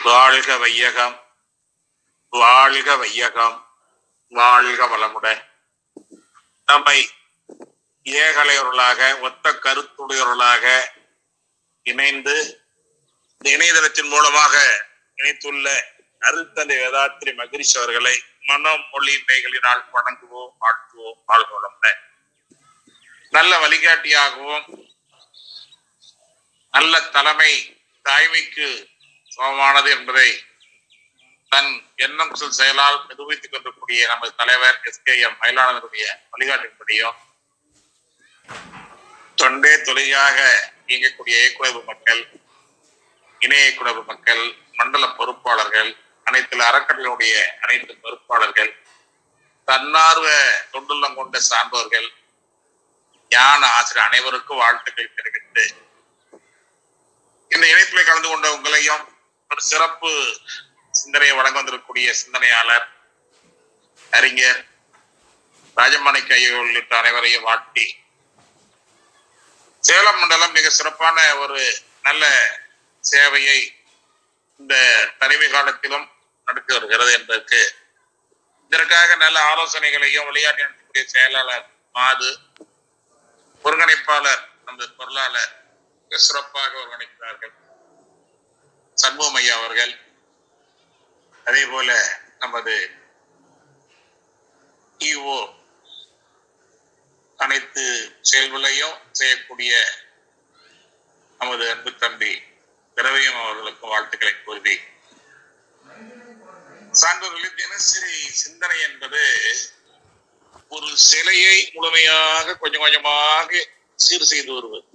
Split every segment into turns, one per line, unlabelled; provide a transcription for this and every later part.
வாழ்க வையகம் வாழ்க வையகம் வாழ்க வளமுடன் நம்மை ஏகலையவர்களாக ஒத்த கருத்துடையவர்களாக இணைந்து இந்த இணையதளத்தின் மூலமாக இணைத்துள்ள அருள்தந்தை வேதாத்திரி மகிரிஷ் அவர்களை மனம் மொழி மெய்களினால் வணங்குவோம் வாழ்த்துவோம் வாழ்க வளமுடன் நல்ல வழிகாட்டியாகவும் நல்ல தலைமை தாய்மைக்கு சமமானது என்பதை தன் எண்ணம் சொல் செயலால் நிரூபித்துக் கொண்டிருக்கூடிய நமது தலைவர் எஸ் கே எம் மயிலாளருடைய வழிகாட்டின்படியும் தொண்டே தொழிலாக இயங்கக்கூடிய இயக்குழவு மக்கள் இணைய இயக்குழவு மக்கள் மண்டல பொறுப்பாளர்கள் அனைத்து அறக்கட்டளையுடைய அனைத்து பொறுப்பாளர்கள் தன்னார்வ தொண்டுள்ளம் கொண்ட சார்ந்தவர்கள் ஞான ஆசிரியர் அனைவருக்கும் வாழ்த்துக்கள் தெரிவித்து இந்த இணைப்பில் கலந்து கொண்ட உங்களையும் ஒரு சிறப்பு சிந்தனையை வழங்க வந்திருக்கக்கூடிய சிந்தனையாளர் அறிஞர் ராஜமாணிக்க ஐயா உள்ளிட்ட அனைவரையும் வாழ்த்தி சேலம் மண்டலம் மிக சிறப்பான ஒரு நல்ல சேவையை இந்த தனிமை காலத்திலும் நடத்தி வருகிறது என்பதற்கு இதற்காக நல்ல ஆலோசனைகளையும் விளையாட்டு நடத்தக்கூடிய செயலாளர் மாது ஒருங்கிணைப்பாளர் நமது பொருளாளர் மிக சிறப்பாக ஒருங்கிணைக்கிறார்கள் சண்முகம் ஐயா அவர்கள் அதே போல நமது இஓ அனைத்து செயல்களையும் செய்யக்கூடிய நமது அன்பு தம்பி திரவியம் அவர்களுக்கும் வாழ்த்துக்களை கூறி சான்றோர்களின் தினசரி சிந்தனை என்பது ஒரு சிலையை முழுமையாக கொஞ்சம் கொஞ்சமாக சீர் செய்து வருவது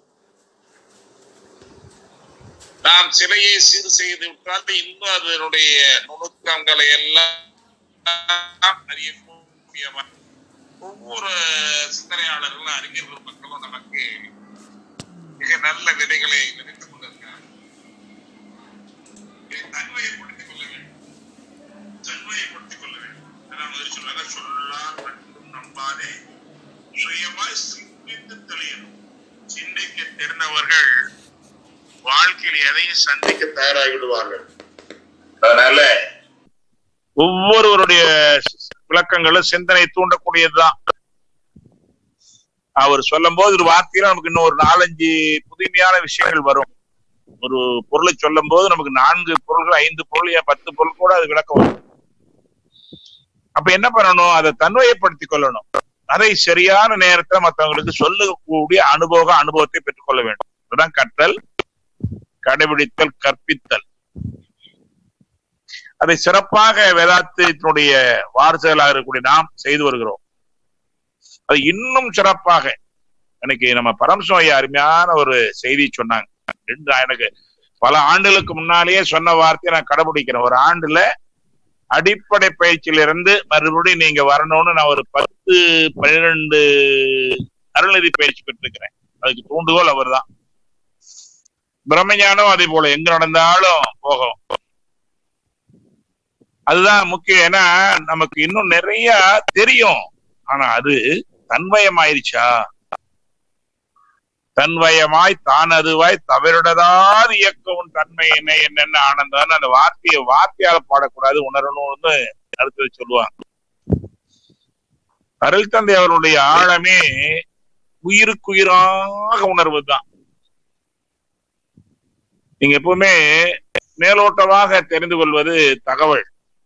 நாம் சிலையை சீர் செய்து விட்டால் இன்னும் அதனுடைய நுணுக்கங்களை எல்லாம் அறியக்கூடிய ஒவ்வொரு சிந்தனையாளர்களும் அறிஞர்கள் மக்களும் நமக்கு மிக நல்ல விதைகளை விதைத்துக் கொண்டிருக்கிறார் இதை தன்மையப்படுத்திக் கொள்ள வேண்டும் தன்மையப்படுத்திக் கொள்ள வேண்டும் நான் முதல் சொல்றாங்க சொல்லார் மட்டும் நம்பாதே சுயமாய் சிந்தித்து தெளியணும் சிந்திக்க தெரிந்தவர்கள் வாழ்க்கையில் எதையும் சந்திக்க தயாராகிவிடுவார்கள் அதனால ஒவ்வொருவருடைய விளக்கங்களும் சிந்தனை தூண்டக்கூடியதுதான் அவர் சொல்லும் போது ஒரு வார்த்தையில நமக்கு இன்னும் ஒரு நாலஞ்சு புதுமையான விஷயங்கள் வரும் ஒரு பொருளை சொல்லும் போது நமக்கு நான்கு பொருள்கள் ஐந்து பொருள் ஏன் பத்து பொருள் கூட அது விளக்கம் வரும் அப்ப என்ன பண்ணணும் அதை தன்மையப்படுத்திக் கொள்ளணும் அதை சரியான நேரத்துல மற்றவங்களுக்கு சொல்லக்கூடிய அனுபவ அனுபவத்தை பெற்றுக்கொள்ள வேண்டும் அதுதான் கற்றல் கடைபிடித்தல் கற்பித்தல் அதை சிறப்பாக வேதாத்தினுடைய வாரசலாக இருக்கக்கூடிய நாம் செய்து வருகிறோம் அது இன்னும் சிறப்பாக எனக்கு நம்ம பரம்சம் ஐயா அருமையான ஒரு செய்தி சொன்னாங்க ரெண்டு எனக்கு பல ஆண்டுகளுக்கு முன்னாலேயே சொன்ன வார்த்தையை நான் கடைபிடிக்கிறேன் ஒரு ஆண்டுல அடிப்படை பயிற்சியிலிருந்து மறுபடியும் நீங்க வரணும்னு நான் ஒரு பத்து பன்னிரெண்டு அருள்நிதி பயிற்சி பெற்றிருக்கிறேன் அதுக்கு தூண்டுகோல் அவர் தான் பிரம்மஞானம் அதே போல எங்க நடந்தாலும் போகும் அதுதான் முக்கியம் ஏன்னா நமக்கு இன்னும் நிறைய தெரியும் ஆனா அது தன்வயமாயிருச்சா தன்வயமாய் தான் அதுவாய் தவறுடதாது இயக்கவும் தன்மை என்ன என்னென்ன ஆனந்தம் அந்த வார்த்தையை வார்த்தையால பாடக்கூடாது உணரணும்னு அடுத்தது சொல்லுவாங்க அருள் தந்தை அவருடைய ஆழமே உயிருக்குயிராக உணர்வுதான் நீங்க எப்பவுமே மேலோட்டமாக தெரிந்து கொள்வது தகவல்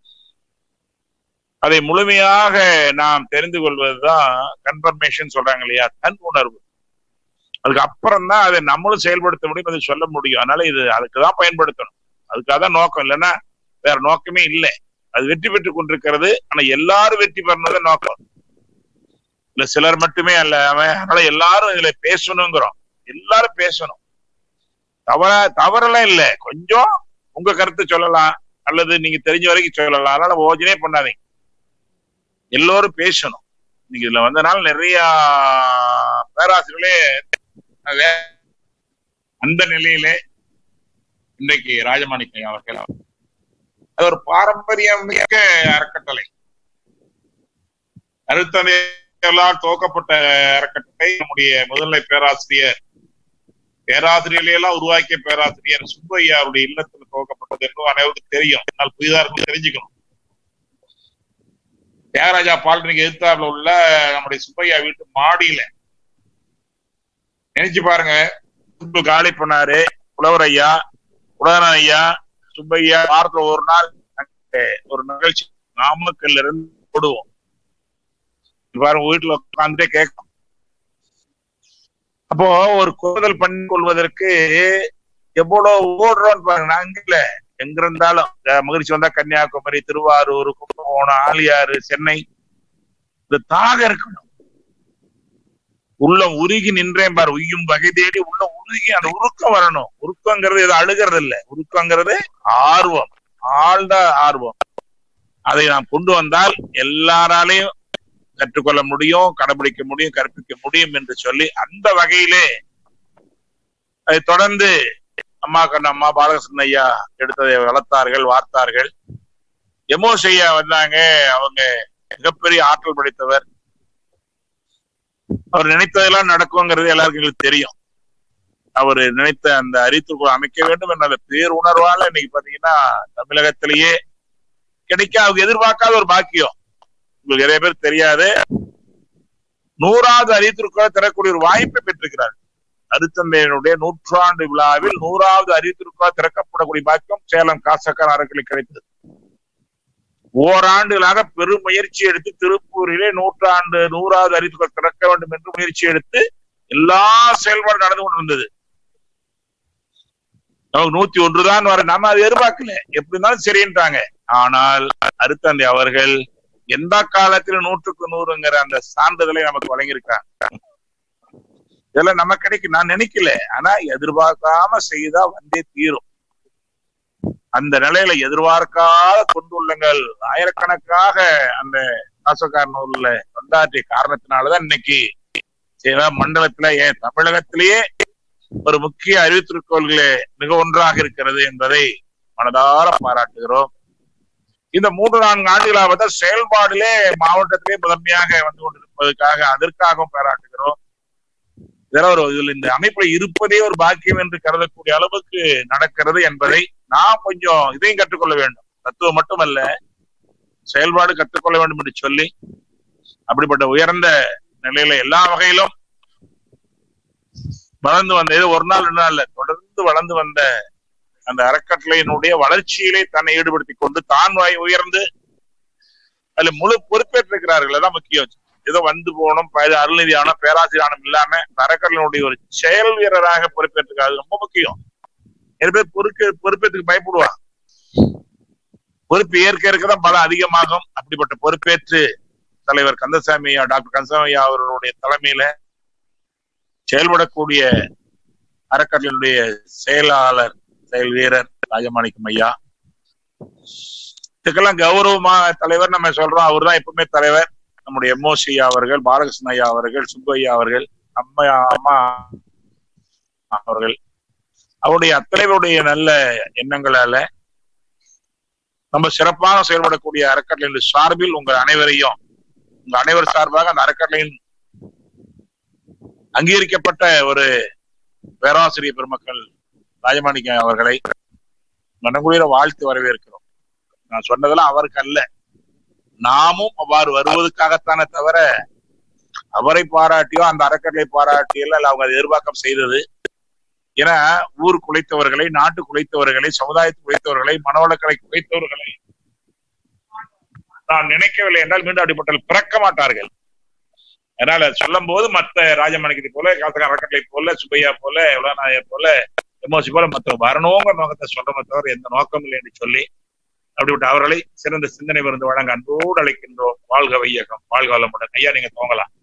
அதை முழுமையாக நாம் தெரிந்து கொள்வதுதான் கன்ஃபர்மேஷன் சொல்றாங்க இல்லையா தன் உணர்வு அதுக்கு அப்புறம் தான் அதை நம்மளும் செயல்படுத்த முடியும் அதை சொல்ல முடியும் அதனால இது அதுக்குதான் பயன்படுத்தணும் அதுக்காக தான் நோக்கம் இல்லைன்னா வேற நோக்கமே இல்லை அது வெற்றி பெற்று கொண்டிருக்கிறது ஆனா எல்லாரும் வெற்றி பெறணும் நோக்கம் இல்ல சிலர் மட்டுமே அல்ல அவன் அதனால எல்லாரும் இதுல பேசணுங்கிறோம் எல்லாரும் பேசணும் தவற தவறெல்லாம் இல்லை கொஞ்சம் உங்க கருத்து சொல்லலாம் அல்லது நீங்க தெரிஞ்ச வரைக்கும் சொல்லலாம் அதனால ஓஜனே பண்ணாதீங்க எல்லோரும் பேசணும் நீங்க இதுல வந்தனால நிறைய பேராசிரியர்களே அந்த நிலையிலே இன்றைக்கு ராஜமாணிக்கம் அவர்கள் அது ஒரு பாரம்பரியம் மிக்க அறக்கட்டளை அறுத்தந்தையெல்லாம் துவக்கப்பட்ட அறக்கட்டளை நம்முடைய முதல்நிலை பேராசிரியர் பேராசிரியர்களை எல்லாம் உருவாக்கிய பேராசிரியர் சுப்பையா அவருடைய இல்லத்துல துவக்கப்பட்டது என்று அனைவருக்கும் தெரியும் ஆனால் புதிதாக இருக்கும் தெரிஞ்சுக்கணும் தியாகராஜா பாலினிக்கு எதிர்த்தாப்புல உள்ள நம்முடைய சுப்பையா வீட்டு மாடியில நினைச்சு பாருங்க முன்பு காலி பண்ணாரு புலவர் ஐயா உலகன் ஐயா சுப்பையா வாரத்துல ஒரு நாள் அங்க ஒரு நிகழ்ச்சி நாமக்கல்ல இருந்து போடுவோம் பாருங்க வீட்டுல உட்காந்துட்டே கேட்கும் அப்போ ஒரு கூடுதல் பண்ணி கொள்வதற்கு எவ்வளவு ஓடுறோம்னு பாருங்க நாங்க இல்ல எங்க இருந்தாலும் அஹ் மகிழ்ச்சி வந்தா கன்னியாகுமரி திருவாரூர் கும்பகோணம் ஆலியாறு சென்னை இந்த தாகம் இருக்கணும் உள்ளம் உருகி நின்றேன் பாரு உய்யும் வகை தேடி உள்ள உருகி அந்த உருக்கம் வரணும் உருக்கங்கிறது எது அழுகிறது இல்ல உருக்கங்கிறது ஆர்வம் ஆழ்ந்த ஆர்வம் அதை நாம் கொண்டு வந்தால் எல்லாராலையும் கற்றுக்கொள்ள முடியும் கடைபிடிக்க முடியும் கற்பிக்க முடியும் என்று சொல்லி அந்த வகையிலே அதை தொடர்ந்து அம்மா கண்ணம்மா பாலகிருஷ்ணன் ஐயா எடுத்ததை வளர்த்தார்கள் வார்த்தார்கள் எமோஸ் ஐயா வந்தாங்க அவங்க மிகப்பெரிய ஆற்றல் படைத்தவர் அவர் நினைத்ததெல்லாம் நடக்குங்கிறது எல்லாருக்கும் எங்களுக்கு தெரியும் அவர் நினைத்த அந்த அறித்துக்குள் அமைக்க வேண்டும் என்ற அந்த பேருணர்வால இன்னைக்கு பாத்தீங்கன்னா தமிழகத்திலேயே கிடைக்க அவங்க எதிர்பார்க்காத ஒரு பாக்கியம் உங்களுக்கு நிறைய பேர் தெரியாது நூறாவது அறிவித்திருக்கிற திறக்கூடிய ஒரு வாய்ப்பை பெற்றிருக்கிறார் அருத்தந்தையனுடைய நூற்றாண்டு விழாவில் நூறாவது அறிவித்திருக்கா திறக்கப்படக்கூடிய பாக்கியம் சேலம் காசக்கார அறக்கலை கிடைத்தது ஓராண்டுகளாக பெரும் முயற்சி எடுத்து திருப்பூரிலே நூற்றாண்டு நூறாவது அறிவித்துக்கள் திறக்க வேண்டும் என்று முயற்சி எடுத்து எல்லா செயல்பாடும் நடந்து கொண்டிருந்தது நமக்கு நூத்தி ஒன்று தான் வர நம்ம அதை எதிர்பார்க்கல எப்படி இருந்தாலும் சரின்றாங்க ஆனால் அருத்தந்தை அவர்கள் எந்த காலத்திலும் நூற்றுக்கு நூறுங்கிற அந்த சான்றிதழை நமக்கு வழங்கியிருக்காங்க இதெல்லாம் நம்ம கிடைக்கும் நான் நினைக்கல ஆனா எதிர்பார்க்காம செய்தா வந்தே தீரும் அந்த நிலையில எதிர்பார்க்காத கொண்டுள்ளங்கள் ஆயிரக்கணக்காக அந்த நாசக்காரனூர்ல வந்தாற்றிய காரணத்தினாலதான் இன்னைக்கு சில மண்டலத்துல ஏன் தமிழகத்திலேயே ஒரு முக்கிய அறிவித்திருக்கோள்களே மிக ஒன்றாக இருக்கிறது என்பதை மனதார பாராட்டுகிறோம் இந்த மூன்று நான்கு ஆண்டுகளாக செயல்பாடிலே மாவட்டத்திலே முதன்மையாக வந்து கொண்டிருப்பதற்காக அதற்காகவும் பாராட்டுகிறோம் இதெல்லாம் ஒரு இதில் இந்த அமைப்புல இருப்பதே ஒரு பாக்கியம் என்று கருதக்கூடிய அளவுக்கு நடக்கிறது என்பதை நாம் கொஞ்சம் இதையும் கற்றுக்கொள்ள வேண்டும் தத்துவம் மட்டுமல்ல செயல்பாடு கற்றுக்கொள்ள வேண்டும் என்று சொல்லி அப்படிப்பட்ட உயர்ந்த நிலையில எல்லா வகையிலும் வளர்ந்து வந்த இது ஒரு நாள் ரெண்டு நாள் இல்ல தொடர்ந்து வளர்ந்து வந்த அந்த அறக்கட்டளையினுடைய வளர்ச்சியிலே தன்னை ஈடுபடுத்திக் கொண்டு தான் வாய் உயர்ந்து அதுல முழு பொறுப்பேற்றிருக்கிறார்கள் அதான் முக்கியம் ஏதோ வந்து போகணும் அருள்நிதியான பேராசிரியரானம் இல்லாம இந்த அறக்கட்டளையினுடைய ஒரு செயல் வீரராக பொறுப்பேற்றிருக்காரு ரொம்ப முக்கியம் நிறைய பேர் பொறுக்கு பொறுப்பேற்றுக்கு பயப்படுவான் பொறுப்பு ஏற்க இருக்கதான் பலம் அதிகமாகும் அப்படிப்பட்ட பொறுப்பேற்று தலைவர் கந்தசாமி ஐயா டாக்டர் கந்தசாமி ஐயா அவர்களுடைய தலைமையில செயல்படக்கூடிய அறக்கட்டளையினுடைய செயலாளர் செயல் வீரர் ராஜமாணிக்கம் ஐயா இதுக்கெல்லாம் கௌரவமா தலைவர் நம்ம சொல்றோம் அவர் தான் எப்பவுமே தலைவர் நம்முடைய எம்ஓசி ஐயா அவர்கள் பாலகிருஷ்ண ஐயா அவர்கள் சுப்பையா அவர்கள் அம்மா அம்மா அவர்கள் அவருடைய அத்தனைவருடைய நல்ல எண்ணங்களால நம்ம சிறப்பாக செயல்படக்கூடிய அறக்கட்டளையின் சார்பில் உங்கள் அனைவரையும் உங்க அனைவர் சார்பாக அந்த அறக்கட்டளையின் அங்கீகரிக்கப்பட்ட ஒரு பேராசிரியர் பெருமக்கள் ராஜமாணிக்கம் அவர்களை மனங்குளிர வாழ்த்து வரவேற்கிறோம் நான் சொன்னதெல்லாம் அவருக்கு அல்ல நாமும் அவ்வாறு வருவதற்காகத்தானே தவிர அவரை பாராட்டியோ அந்த அறக்கட்டளை பாராட்டியோ அல்ல அவங்க அதை எதிர்பார்க்கம் செய்தது ஏன்னா ஊர் குலைத்தவர்களை நாட்டு குலைத்தவர்களை சமுதாயத்தை குலைத்தவர்களை மனவளக்கலை குலைத்தவர்களை நான் நினைக்கவில்லை என்றால் மீண்டும் அப்படிப்பட்ட பிறக்க மாட்டார்கள் அதனால சொல்லும் போது மத்த ராஜமணிக்கத்தை போல காசக அறக்கட்டளை போல சுப்பையா போல உலகநாய போல எம்ஓசி போல மற்ற வரணுங்கிற நோக்கத்தை சொல்றமே தவிர எந்த நோக்கம் இல்லை என்று சொல்லி அப்படிப்பட்ட அவர்களை சிறந்த சிந்தனை விருந்து வழங்க அன்போடு அழைக்கின்றோம் வாழ்க வையகம் வாழ்க வளமுடன் ஐயா நீங்க தோங்கலாம்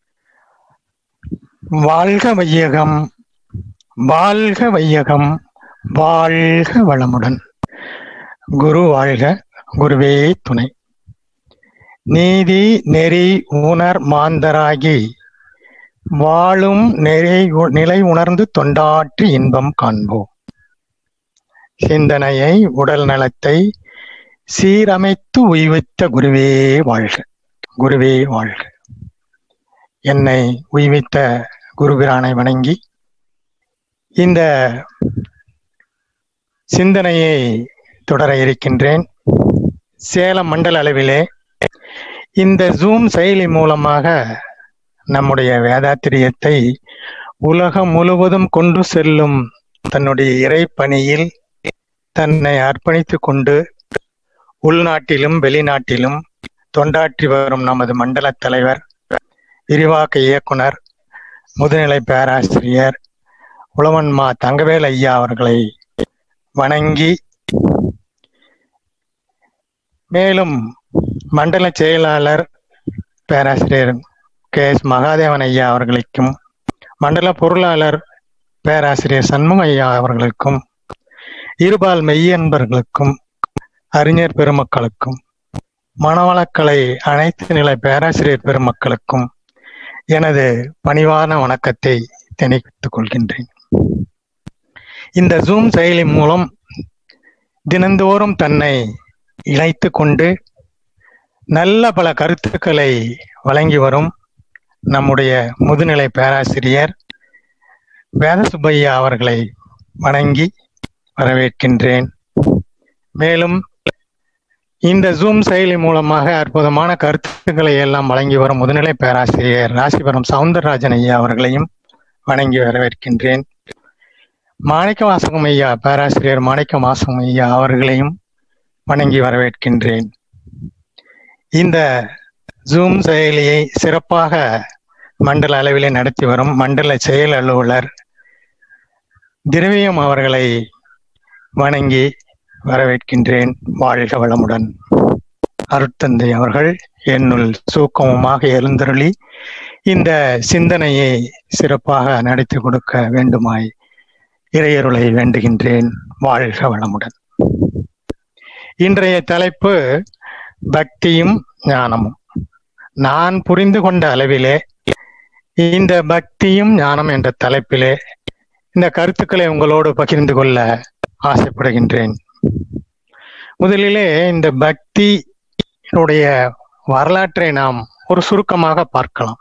வாழ்க வையகம் வாழ்க வையகம் வாழ்க வளமுடன் குரு வாழ்க குருவே துணை நீதி நெறி உணர் மாந்தராகி வாழும் நெறி நிலை உணர்ந்து தொண்டாற்றி இன்பம் காண்போம் சிந்தனையை உடல் நலத்தை சீரமைத்து உய்வித்த குருவே வாழ்க குருவே வாழ்க என்னை உய்வித்த குருபிரானை வணங்கி இந்த சிந்தனையை தொடர இருக்கின்றேன் சேலம் மண்டல அளவிலே இந்த ஜூம் செயலி மூலமாக நம்முடைய வேதாத்திரியத்தை உலகம் முழுவதும் கொண்டு செல்லும் தன்னுடைய இறைப்பணியில் தன்னை அர்ப்பணித்துக் கொண்டு உள்நாட்டிலும் வெளிநாட்டிலும் தொண்டாற்றி வரும் நமது மண்டல தலைவர் விரிவாக்க இயக்குனர் முதுநிலை பேராசிரியர் உழவன்மா தங்கவேல் ஐயா அவர்களை வணங்கி மேலும் மண்டல செயலாளர் பேராசிரியர் கே எஸ் மகாதேவன் ஐயா அவர்களுக்கும் மண்டல பொருளாளர் பேராசிரியர் சண்முக ஐயா அவர்களுக்கும் இருபால் மெய்யன்பர்களுக்கும் அறிஞர் பெருமக்களுக்கும் மனவளக்கலை அனைத்து நிலை பேராசிரியர் பெருமக்களுக்கும் எனது பணிவான வணக்கத்தை தெரிவித்துக் கொள்கின்றேன் இந்த ஜூம் செயலி மூலம் தினந்தோறும் தன்னை இணைத்து கொண்டு நல்ல பல கருத்துக்களை வழங்கி வரும் நம்முடைய முதுநிலை பேராசிரியர் வேதசுப்பையா அவர்களை வணங்கி வரவேற்கின்றேன் மேலும் இந்த ஜூம் செயலி மூலமாக அற்புதமான கருத்துக்களை எல்லாம் வழங்கி வரும் முதுநிலை பேராசிரியர் ராசிபுரம் சவுந்தரராஜன் ஐயா அவர்களையும் வணங்கி வரவேற்கின்றேன் மாணிக்க வாசகம் ஐயா பேராசிரியர் மாணிக்க வாசகம் ஐயா அவர்களையும் வணங்கி வரவேற்கின்றேன் இந்த ஜூம் செயலியை சிறப்பாக மண்டல அளவிலே நடத்தி வரும் மண்டல செயல் அலுவலர் திரவியம் அவர்களை வணங்கி வரவேற்கின்றேன் வாழ்க வளமுடன் அருட்தந்தை அவர்கள் என்னுள் சூக்கமமாக எழுந்தருளி இந்த சிந்தனையை சிறப்பாக நடத்தி கொடுக்க வேண்டுமாய் இறையருளை வேண்டுகின்றேன் வாழ்க வளமுடன் இன்றைய தலைப்பு பக்தியும் ஞானமும் நான் புரிந்து கொண்ட அளவிலே இந்த பக்தியும் ஞானம் என்ற தலைப்பிலே இந்த கருத்துக்களை உங்களோடு பகிர்ந்து கொள்ள ஆசைப்படுகின்றேன் முதலிலே இந்த பக்தியினுடைய வரலாற்றை நாம் ஒரு சுருக்கமாக பார்க்கலாம்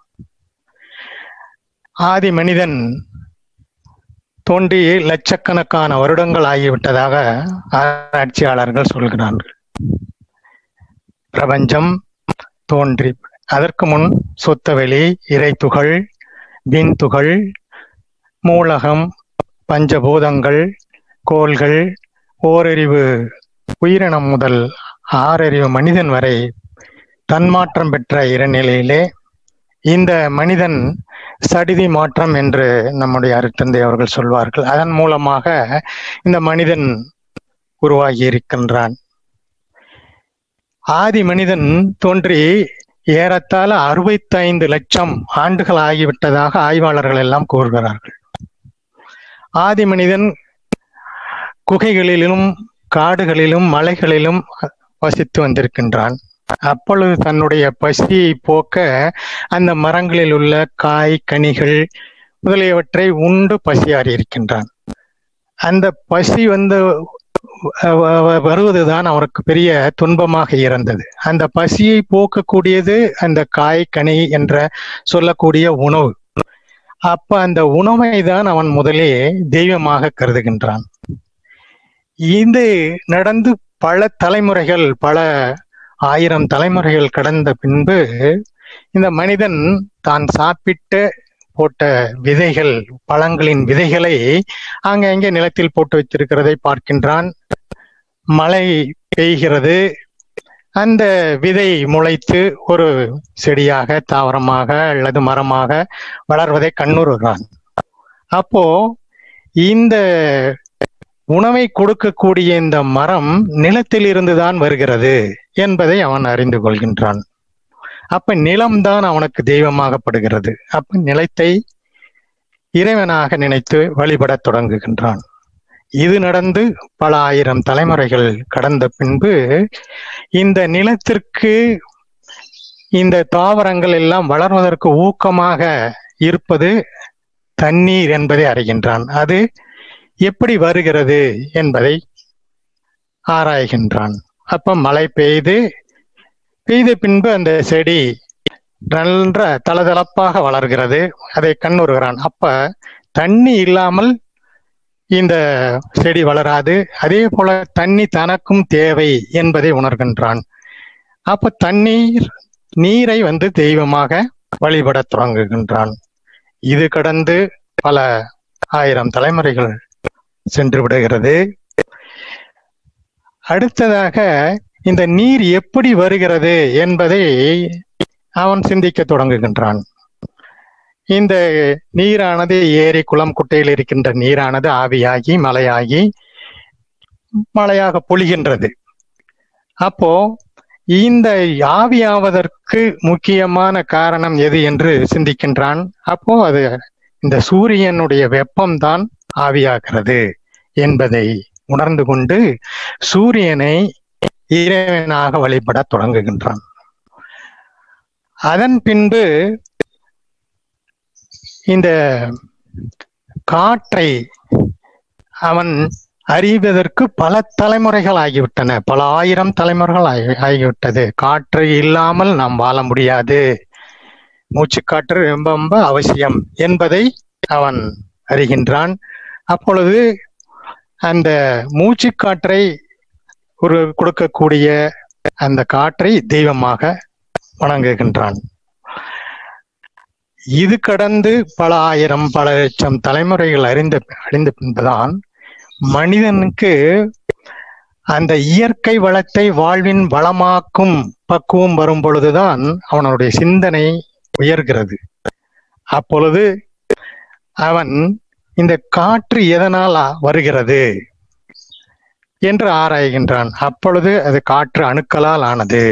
ஆதி மனிதன் தோன்றி லட்சக்கணக்கான வருடங்கள் ஆகிவிட்டதாக ஆராய்ச்சியாளர்கள் சொல்கிறார்கள் பிரபஞ்சம் தோன்றி அதற்கு முன் சுத்தவெளி இறைத்துகள் விண்துகள் மூலகம் பஞ்சபூதங்கள் கோள்கள் ஓரறிவு உயிரினம் முதல் ஆறறிவு மனிதன் வரை தன்மாற்றம் பெற்ற இறைநிலையிலே இந்த மனிதன் சடிதி மாற்றம் என்று நம்முடைய அருத்தந்தை அவர்கள் சொல்வார்கள் அதன் மூலமாக இந்த மனிதன் உருவாகி இருக்கின்றான் ஆதி மனிதன் தோன்றி ஏறத்தாழ அறுபத்தைந்து லட்சம் ஆண்டுகள் ஆகிவிட்டதாக ஆய்வாளர்கள் எல்லாம் கூறுகிறார்கள் ஆதி மனிதன் குகைகளிலும் காடுகளிலும் மலைகளிலும் வசித்து வந்திருக்கின்றான் அப்பொழுது தன்னுடைய பசியை போக்க அந்த மரங்களில் உள்ள காய் கனிகள் முதலியவற்றை உண்டு பசியாறி இருக்கின்றான் அந்த பசி வந்து வருவதுதான் அவருக்கு பெரிய துன்பமாக இருந்தது அந்த பசியை போக்கக்கூடியது அந்த காய் கனி என்ற சொல்லக்கூடிய உணவு அப்ப அந்த உணவை தான் அவன் முதலே தெய்வமாக கருதுகின்றான் இது நடந்து பல தலைமுறைகள் பல ஆயிரம் தலைமுறைகள் கடந்த பின்பு இந்த மனிதன் தான் சாப்பிட்ட போட்ட விதைகள் பழங்களின் விதைகளை அங்கங்கே நிலத்தில் போட்டு வைத்திருக்கிறதை பார்க்கின்றான் மழை பெய்கிறது அந்த விதை முளைத்து ஒரு செடியாக தாவரமாக அல்லது மரமாக வளர்வதை கண்ணுறுகிறான் அப்போ இந்த உணவை கொடுக்கக்கூடிய இந்த மரம் நிலத்தில் இருந்துதான் வருகிறது என்பதை அவன் அறிந்து கொள்கின்றான் அப்ப நிலம்தான் அவனுக்கு தெய்வமாகப்படுகிறது அப்ப நிலத்தை இறைவனாக நினைத்து வழிபடத் தொடங்குகின்றான் இது நடந்து பல ஆயிரம் தலைமுறைகள் கடந்த பின்பு இந்த நிலத்திற்கு இந்த தாவரங்கள் எல்லாம் வளர்வதற்கு ஊக்கமாக இருப்பது தண்ணீர் என்பதை அறிகின்றான் அது எப்படி வருகிறது என்பதை ஆராய்கின்றான் அப்ப மழை பெய்து பெய்த பின்பு அந்த செடி நன்ற தளதளப்பாக வளர்கிறது அதை கண்ணுறுகிறான் அப்ப தண்ணி இல்லாமல் இந்த செடி வளராது அதே போல தண்ணி தனக்கும் தேவை என்பதை உணர்கின்றான் அப்ப தண்ணீர் நீரை வந்து தெய்வமாக வழிபடத் தொடங்குகின்றான் இது கடந்து பல ஆயிரம் தலைமுறைகள் சென்று விடுகிறது அடுத்ததாக இந்த நீர் எப்படி வருகிறது என்பதை அவன் சிந்திக்க தொடங்குகின்றான் இந்த நீரானது ஏரி குளம் குட்டையில் இருக்கின்ற நீரானது ஆவியாகி மழையாகி மழையாக பொழிகின்றது அப்போ இந்த ஆவியாவதற்கு முக்கியமான காரணம் எது என்று சிந்திக்கின்றான் அப்போ அது இந்த சூரியனுடைய வெப்பம்தான் ஆவியாகிறது என்பதை உணர்ந்து கொண்டு சூரியனை இறைவனாக வழிபட தொடங்குகின்றான் அதன் பின்பு இந்த காற்றை அவன் அறிவதற்கு பல தலைமுறைகள் ஆகிவிட்டன பல ஆயிரம் தலைமுறைகள் ஆகி ஆகிவிட்டது காற்று இல்லாமல் நாம் வாழ முடியாது மூச்சுக்காற்று ரொம்ப ரொம்ப அவசியம் என்பதை அவன் அறிகின்றான் அப்பொழுது அந்த மூச்சுக்காற்றை ஒரு கொடுக்கக்கூடிய அந்த காற்றை தெய்வமாக வணங்குகின்றான் இது கடந்து பல ஆயிரம் பல லட்சம் தலைமுறைகள் அறிந்த அறிந்த பின்புதான் மனிதனுக்கு அந்த இயற்கை வளத்தை வாழ்வின் வளமாக்கும் பக்குவம் வரும் பொழுதுதான் அவனுடைய சிந்தனை உயர்கிறது அப்பொழுது அவன் இந்த காற்று எதனால் வருகிறது என்று ஆராய்கின்றான் அப்பொழுது அது காற்று அணுக்களால் ஆனது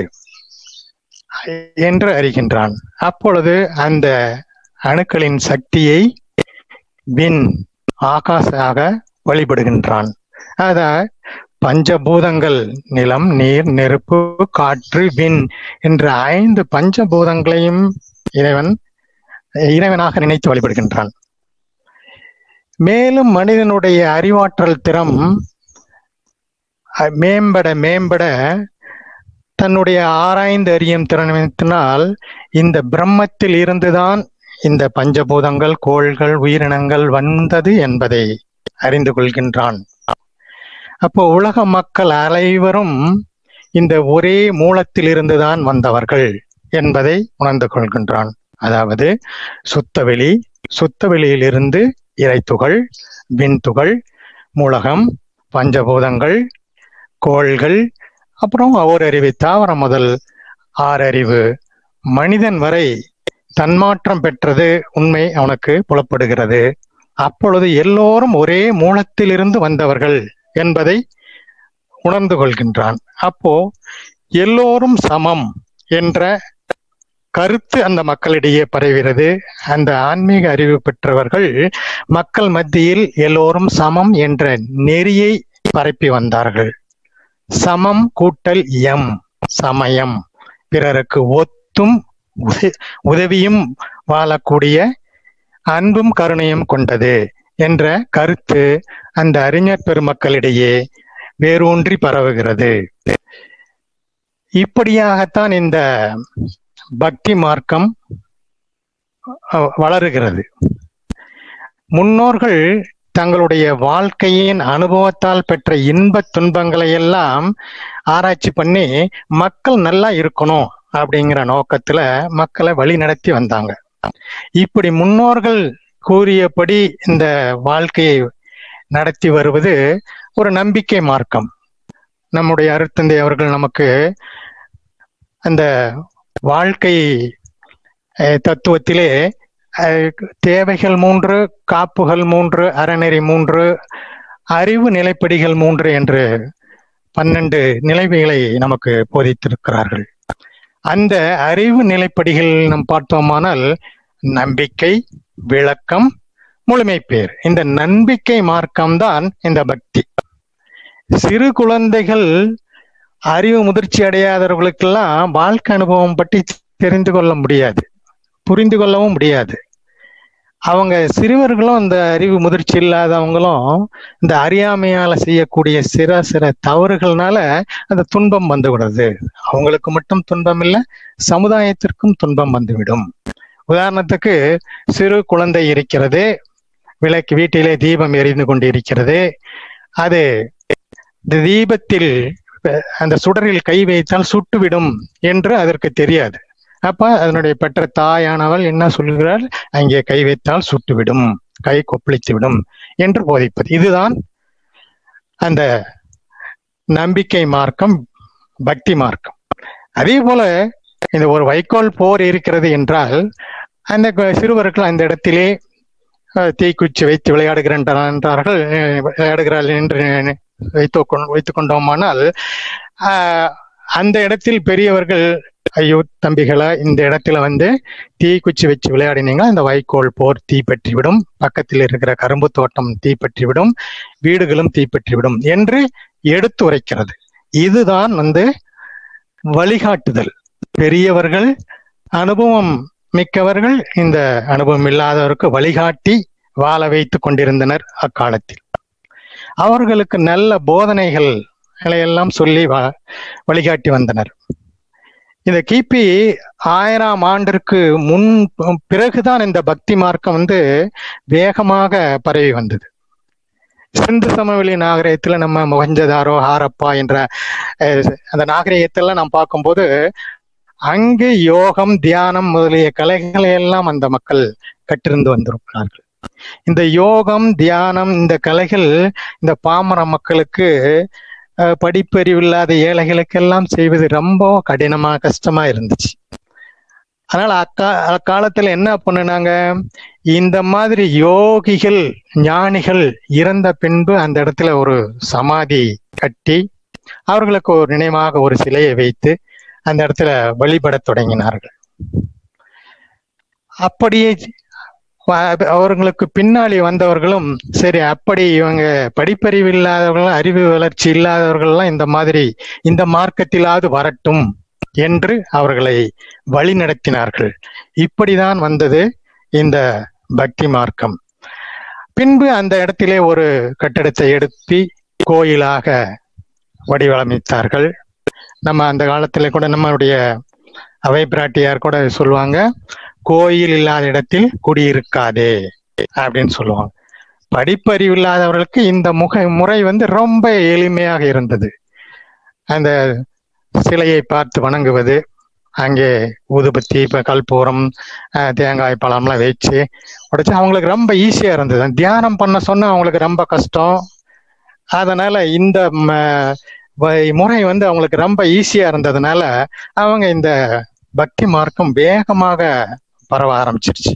என்று அறிகின்றான் அப்பொழுது அந்த அணுக்களின் சக்தியை விண் ஆகாசாக வழிபடுகின்றான் அத பஞ்சபூதங்கள் நிலம் நீர் நெருப்பு காற்று விண் என்ற ஐந்து பஞ்சபூதங்களையும் இறைவன் இறைவனாக நினைத்து வழிபடுகின்றான் மேலும் மனிதனுடைய அறிவாற்றல் திறம் மேம்பட மேம்பட தன்னுடைய ஆராய்ந்து அறியும் திறனத்தினால் இந்த பிரம்மத்தில் இருந்துதான் இந்த பஞ்சபூதங்கள் கோள்கள் உயிரினங்கள் வந்தது என்பதை அறிந்து கொள்கின்றான் அப்போ உலக மக்கள் அனைவரும் இந்த ஒரே மூலத்தில் இருந்துதான் வந்தவர்கள் என்பதை உணர்ந்து கொள்கின்றான் அதாவது சுத்தவெளி சுத்தவெளியிலிருந்து இறைத்துகள் விண்துகள் மூலகம் பஞ்சபூதங்கள் கோள்கள் அப்புறம் ஓரறிவு தாவரம் முதல் ஆறறிவு மனிதன் வரை தன்மாற்றம் பெற்றது உண்மை அவனுக்கு புலப்படுகிறது அப்பொழுது எல்லோரும் ஒரே மூலத்திலிருந்து வந்தவர்கள் என்பதை உணர்ந்து கொள்கின்றான் அப்போ எல்லோரும் சமம் என்ற கருத்து அந்த மக்களிடையே பரவுகிறது அந்த ஆன்மீக அறிவு பெற்றவர்கள் மக்கள் மத்தியில் எல்லோரும் சமம் என்ற நெறியை பரப்பி வந்தார்கள் சமம் கூட்டல் எம் சமயம் பிறருக்கு ஒத்தும் உதவியும் வாழக்கூடிய அன்பும் கருணையும் கொண்டது என்ற கருத்து அந்த அறிஞர் பெருமக்களிடையே வேரூன்றி பரவுகிறது இப்படியாகத்தான் இந்த பக்தி மார்க்கம் வளருகிறது முன்னோர்கள் தங்களுடைய வாழ்க்கையின் அனுபவத்தால் பெற்ற இன்ப துன்பங்களை எல்லாம் ஆராய்ச்சி பண்ணி மக்கள் நல்லா இருக்கணும் அப்படிங்கிற நோக்கத்துல மக்களை வழி நடத்தி வந்தாங்க இப்படி முன்னோர்கள் கூறியபடி இந்த வாழ்க்கையை நடத்தி வருவது ஒரு நம்பிக்கை மார்க்கம் நம்முடைய அருத்தந்தை அவர்கள் நமக்கு அந்த வாழ்க்கை தத்துவத்திலே தேவைகள் மூன்று காப்புகள் மூன்று அறநெறி மூன்று அறிவு நிலைப்படிகள் மூன்று என்று பன்னெண்டு நிலைமைகளை நமக்கு போதித்திருக்கிறார்கள் அந்த அறிவு நிலைப்படிகள் நம் பார்த்தோமானால் நம்பிக்கை விளக்கம் முழுமை பேர் இந்த நம்பிக்கை மார்க்கம்தான் இந்த பக்தி சிறு குழந்தைகள் அறிவு முதிர்ச்சி அடையாதவர்களுக்கெல்லாம் வாழ்க்கை அனுபவம் பற்றி தெரிந்து கொள்ள முடியாது புரிந்து கொள்ளவும் முடியாது அவங்க சிறுவர்களும் அந்த அறிவு முதிர்ச்சி இல்லாதவங்களும் இந்த அறியாமையால செய்யக்கூடிய சிற சிற தவறுகள்னால அந்த துன்பம் வந்து விடுறது அவங்களுக்கு மட்டும் துன்பம் இல்லை சமுதாயத்திற்கும் துன்பம் வந்துவிடும் உதாரணத்துக்கு சிறு குழந்தை இருக்கிறது விளக்கு வீட்டிலே தீபம் எரிந்து கொண்டிருக்கிறது அது இந்த தீபத்தில் அஹ், அந்த சுடரில் கை வைத்தால் சுட்டுவிடும் என்று அதற்கு தெரியாது அப்ப அதனுடைய பெற்ற தாயானவள் என்ன சொல்கிறாள் அங்கே கை வைத்தால் சுட்டுவிடும் கை கொப்பளித்து விடும் என்று போதிப்பது இதுதான் அந்த நம்பிக்கை மார்க்கம் பக்தி மார்க்கம் அதே போல இந்த ஒரு வைக்கோல் போர் இருக்கிறது என்றால் அந்த கு- சிறுவர்கள் அந்த இடத்திலே அஹ், தீக்குச்சி வைத்து விளையாடுகின்றனர் விளையாடுகிறார்கள் என்று வைத்து வைத்துக் கொண்டோமானால் ஆஹ், அந்த இடத்தில் பெரியவர்கள் ஐயோ தம்பிகளா இந்த இடத்துல வந்து தீக்குச்சி வச்சு விளையாடினீங்க அந்த வைக்கோல் போர் தீப்பற்றிவிடும் பக்கத்தில் இருக்கிற கரும்பு தோட்டம் தீப்பற்றிவிடும் வீடுகளும் தீப்பற்றிவிடும் என்று எடுத்து உரைக்கிறது இதுதான் வந்து வழிகாட்டுதல் பெரியவர்கள் அனுபவம் மிக்கவர்கள் இந்த அனுபவம் இல்லாதவருக்கு வழிகாட்டி வாழ வைத்துக் கொண்டிருந்தனர் அக்காலத்தில் அவர்களுக்கு நல்ல போதனைகள் எல்லாம் சொல்லி வ- வழிகாட்டி வந்தனர் இந்த கிபி ஆயிரம் ஆண்டிற்கு முன் பிறகுதான் இந்த பக்தி மார்க்கம் வந்து வேகமாக பரவி வந்தது சிந்து சமவெளி நாகரிகத்துல நம்ம மொஹஞ்சதாரோ ஹாரப்பா என்ற அஹ், அந்த நாகரிகத்தெல்லாம் நாம் பார்க்கும்போது அங்கு யோகம் தியானம் முதலிய கலைகளை எல்லாம் அந்த மக்கள் கற்றிருந்து வந்திருக்கிறார்கள் இந்த யோகம் தியானம் இந்த கலைகள் இந்த பாமர மக்களுக்கு அஹ், படிப்பறிவு இல்லாத ஏழைகளுக்கெல்லாம் செய்வது ரொம்ப கடினமா கஷ்டமா இருந்துச்சு அதனால அக்கா அக்காலத்துல என்ன பண்ணுனாங்க இந்த மாதிரி யோகிகள் ஞானிகள் இறந்த பின்பு அந்த இடத்துல ஒரு சமாதி கட்டி அவர்களுக்கு ஒரு நினைவாக ஒரு சிலையை வைத்து அந்த இடத்துல வழிபடத் தொடங்கினார்கள் அப்படியே வ- அவர்களுக்கு பின்னாடி வந்தவர்களும் சரி அப்படி இவங்க படிப்பறிவு இல்லாதவர்கள் அறிவு வளர்ச்சி இல்லாதவர்கள்லாம் இந்த மாதிரி இந்த மார்க்கத்திலாவது வரட்டும் என்று அவர்களை வழி நடத்தினார்கள் இப்படிதான் வந்தது இந்த பக்தி மார்க்கம் பின்பு அந்த இடத்திலே ஒரு கட்டடத்தை எடுப்பி கோயிலாக வடிவமைத்தார்கள் நம்ம அந்த காலத்துல கூட நம்மளுடைய அவை பிராட்டியார் கூட சொல்லுவாங்க கோயில் இல்லாத இடத்தில் குடியிருக்காதே அப்படின்னு சொல்லுவாங்க படிப்பறிவு இல்லாதவர்களுக்கு இந்த முக முறை வந்து ரொம்ப எளிமையாக இருந்தது அந்த சிலையை பார்த்து வணங்குவது அங்கே ஊதுபத்தி இப்ப கற்பூரம் அஹ், தேங்காய் பழம்லாம் வச்சு உடைச்சு அவங்களுக்கு ரொம்ப ஈஸியா இருந்தது தியானம் பண்ண சொன்னா அவங்களுக்கு ரொம்ப கஷ்டம் அதனால இந்த ம- வ- முறை வந்து அவங்களுக்கு ரொம்ப ஈஸியா இருந்ததுனால அவங்க இந்த பக்தி மார்க்கம் வேகமாக பரவ ஆரம்பிச்சிருச்சு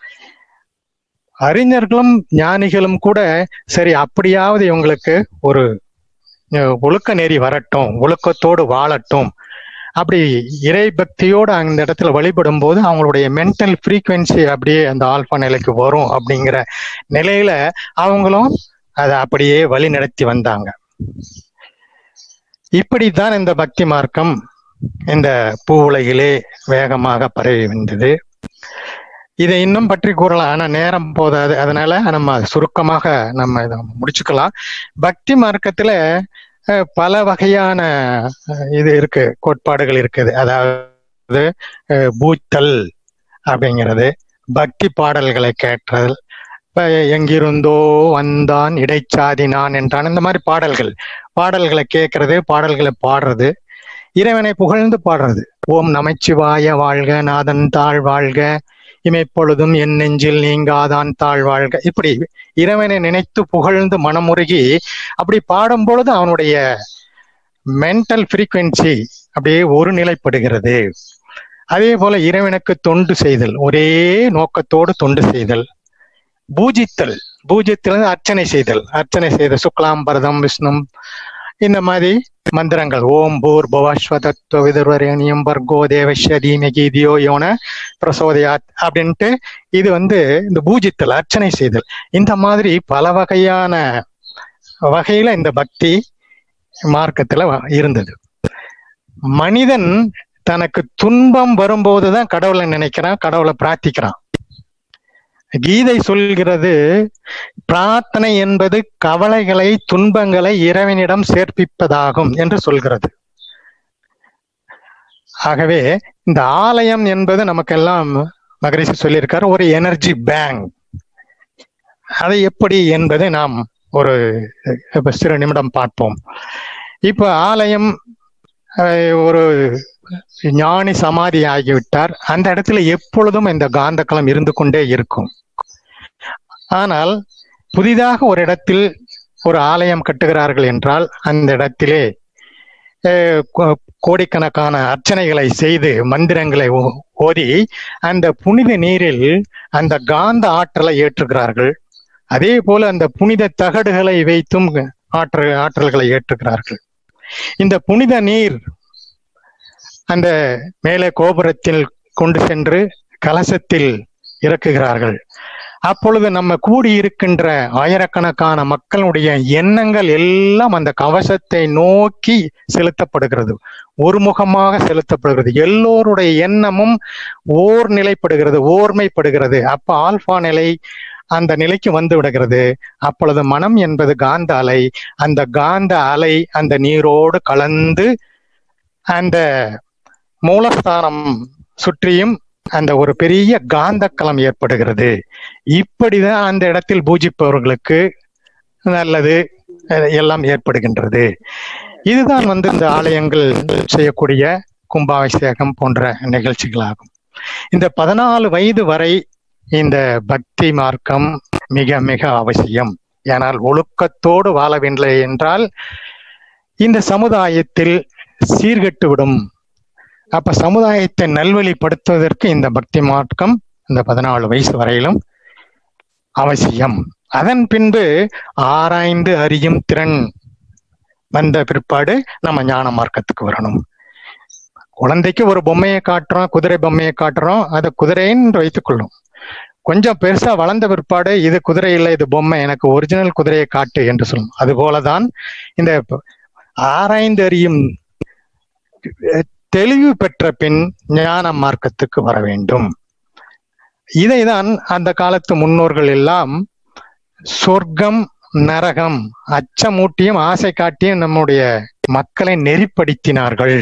அறிஞர்களும் ஞானிகளும் கூட சரி அப்படியாவது இவங்களுக்கு ஒரு அஹ், ஒழுக்க நெறி வரட்டும் ஒழுக்கத்தோடு வாழட்டும் அப்படி இறை பக்தியோடு அந்த இடத்துல வழிபடும் போது அவங்களுடைய மென்டல் ஃப்ரீக்குவென்சி அப்படியே அந்த ஆல்பா நிலைக்கு வரும் அப்படிங்கிற நிலையில அவங்களும் அதை அப்படியே வழி நடத்தி வந்தாங்க இப்படித்தான் இந்த பக்தி மார்க்கம் இந்த பூ உலகிலே வேகமாக பரவி வந்தது இதை இன்னும் பற்றி கூறலாம் ஆனா நேரம் போதாது அதனால நம்ம சுருக்கமாக நம்ம இதை முடிச்சுக்கலாம் பக்தி மார்க்கத்துல அஹ், பல வகையான அஹ், இது இருக்கு கோட்பாடுகள் இருக்குது அதாவது அஹ், பூத்தல் அப்படிங்கிறது பக்தி பாடல்களை கேட்டல் இப்ப எங்கிருந்தோ வந்தான் இடைச்சாதினான் என்றான் இந்த மாதிரி பாடல்கள் பாடல்களை கேட்கறது பாடல்களை பாடுறது இறைவனை புகழ்ந்து பாடுறது ஓம் நமச்சிவாய வாழ்க நாதன் தாழ் வாழ்க இமைப்பொழுதும் என் நெஞ்சில் நீங்காதான் தாழ் வாழ்க இப்படி இறைவனை நினைத்து புகழ்ந்து மனமுருகி அப்படி பாடும் பொழுது அவனுடைய மென்டல் ஃப்ரீக்குவென்சி அப்படியே ஒரு நிலைப்படுகிறது அதே போல இறைவனுக்கு தொண்டு செய்தல் ஒரே நோக்கத்தோடு தொண்டு செய்தல் பூஜித்தல் பூஜித்தல் அர்ச்சனை செய்தல் அர்ச்சனை செய்தல் சுக்லாம் பரதம் விஷ்ணும் இந்த மாதிரி மந்திரங்கள் ஓம் பூர் பவாஸ்வதத்துவ விதர்வரேணியம் பர்கோ தேவஷ்ய தீமகி தியோ யோன பிரசோதயாத் அப்படின்ட்டு இது வந்து இந்த பூஜித்தல் அர்ச்சனை செய்தல் இந்த மாதிரி பல வகையான வகையில இந்த பக்தி மார்க்கத்துல வ- இருந்தது மனிதன் தனக்கு துன்பம் வரும்போதுதான் கடவுளை நினைக்கிறான் கடவுளை பிரார்த்திக்கிறான் கீதை சொல்கிறது பிரார்த்தனை என்பது கவலைகளை துன்பங்களை இறைவனிடம் சேர்ப்பிப்பதாகும் என்று சொல்கிறது ஆகவே இந்த ஆலயம் என்பது நமக்கெல்லாம் மகரிஷி சொல்லியிருக்காரு ஒரு எனர்ஜி பேங்க் அதை எப்படி என்பதை நாம் ஒரு இப்ப சிறு நிமிடம் பார்ப்போம் இப்ப ஆலயம் அஹ், ஒரு ஞானி சமாதி ஆகிவிட்டார் அந்த இடத்துல எப்பொழுதும் இந்த காந்தக்களம் இருந்து கொண்டே இருக்கும் ஆனால் புதிதாக ஒரு இடத்தில் ஒரு ஆலயம் கட்டுகிறார்கள் என்றால் அந்த இடத்திலே அஹ், கோ- கோடிக்கணக்கான அர்ச்சனைகளை செய்து மந்திரங்களை ஓ- ஓதி அந்த புனித நீரில் அந்த காந்த ஆற்றலை ஏற்றுகிறார்கள் அதே போல அந்த புனித தகடுகளை வைத்தும் ஆற்றல் ஆற்றல்களை ஏற்றுகிறார்கள் இந்த புனித நீர் அந்த மேலே கோபுரத்தில் கொண்டு சென்று கலசத்தில் இறக்குகிறார்கள் அப்பொழுது நம்ம கூடியிருக்கின்ற ஆயிரக்கணக்கான மக்களுடைய எண்ணங்கள் எல்லாம் அந்த கவசத்தை நோக்கி செலுத்தப்படுகிறது ஒருமுகமாக செலுத்தப்படுகிறது எல்லோருடைய எண்ணமும் ஓர் நிலைப்படுகிறது ஓர்மைப்படுகிறது அப்ப ஆல்பா நிலை அந்த நிலைக்கு வந்து விடுகிறது அப்பொழுது மனம் என்பது காந்த அலை அந்த காந்த அலை அந்த நீரோடு கலந்து அந்த மூலஸ்தானம் சுற்றியும் அந்த ஒரு பெரிய காந்தக்களம் ஏற்படுகிறது இப்படிதான் அந்த இடத்தில் பூஜிப்பவர்களுக்கு நல்லது அஹ், எல்லாம் ஏற்படுகின்றது இதுதான் வந்து இந்த ஆலயங்கள் செய்யக்கூடிய கும்பாபிஷேகம் போன்ற நிகழ்ச்சிகளாகும் இந்த பதினாலு வயது வரை இந்த பக்தி மார்க்கம் மிக மிக அவசியம் ஏனால் ஒழுக்கத்தோடு வாழவில்லை என்றால் இந்த சமுதாயத்தில் சீர்கெட்டுவிடும் அப்ப சமுதாயத்தை நல்வழிப்படுத்துவதற்கு இந்த பக்தி மார்க்கம் இந்த பதினாலு வயசு வரையிலும் அவசியம் அதன் பின்பு ஆராய்ந்து அறியும் திறன் வந்த பிற்பாடு நம்ம ஞான மார்க்கத்துக்கு வரணும் குழந்தைக்கு ஒரு பொம்மையை காட்டுறோம் குதிரை பொம்மையை காட்டுறோம் அதை குதிரைன்னு வைத்துக்கொள்ளும் கொஞ்சம் பெருசா வளர்ந்த பிற்பாடு இது குதிரை இல்லை இது பொம்மை எனக்கு ஒரிஜினல் குதிரையை காட்டு என்று சொல்லும் அது போலதான் இந்த ஆராய்ந்து அறியும் தெளிவு பெற்ற பின் ஞான மார்க்கத்துக்கு வர வேண்டும் இதைதான் அந்த காலத்து முன்னோர்கள் எல்லாம் சொர்க்கம் நரகம் அச்சமூட்டியும் ஆசை காட்டியும் நம்முடைய மக்களை நெறிப்படுத்தினார்கள்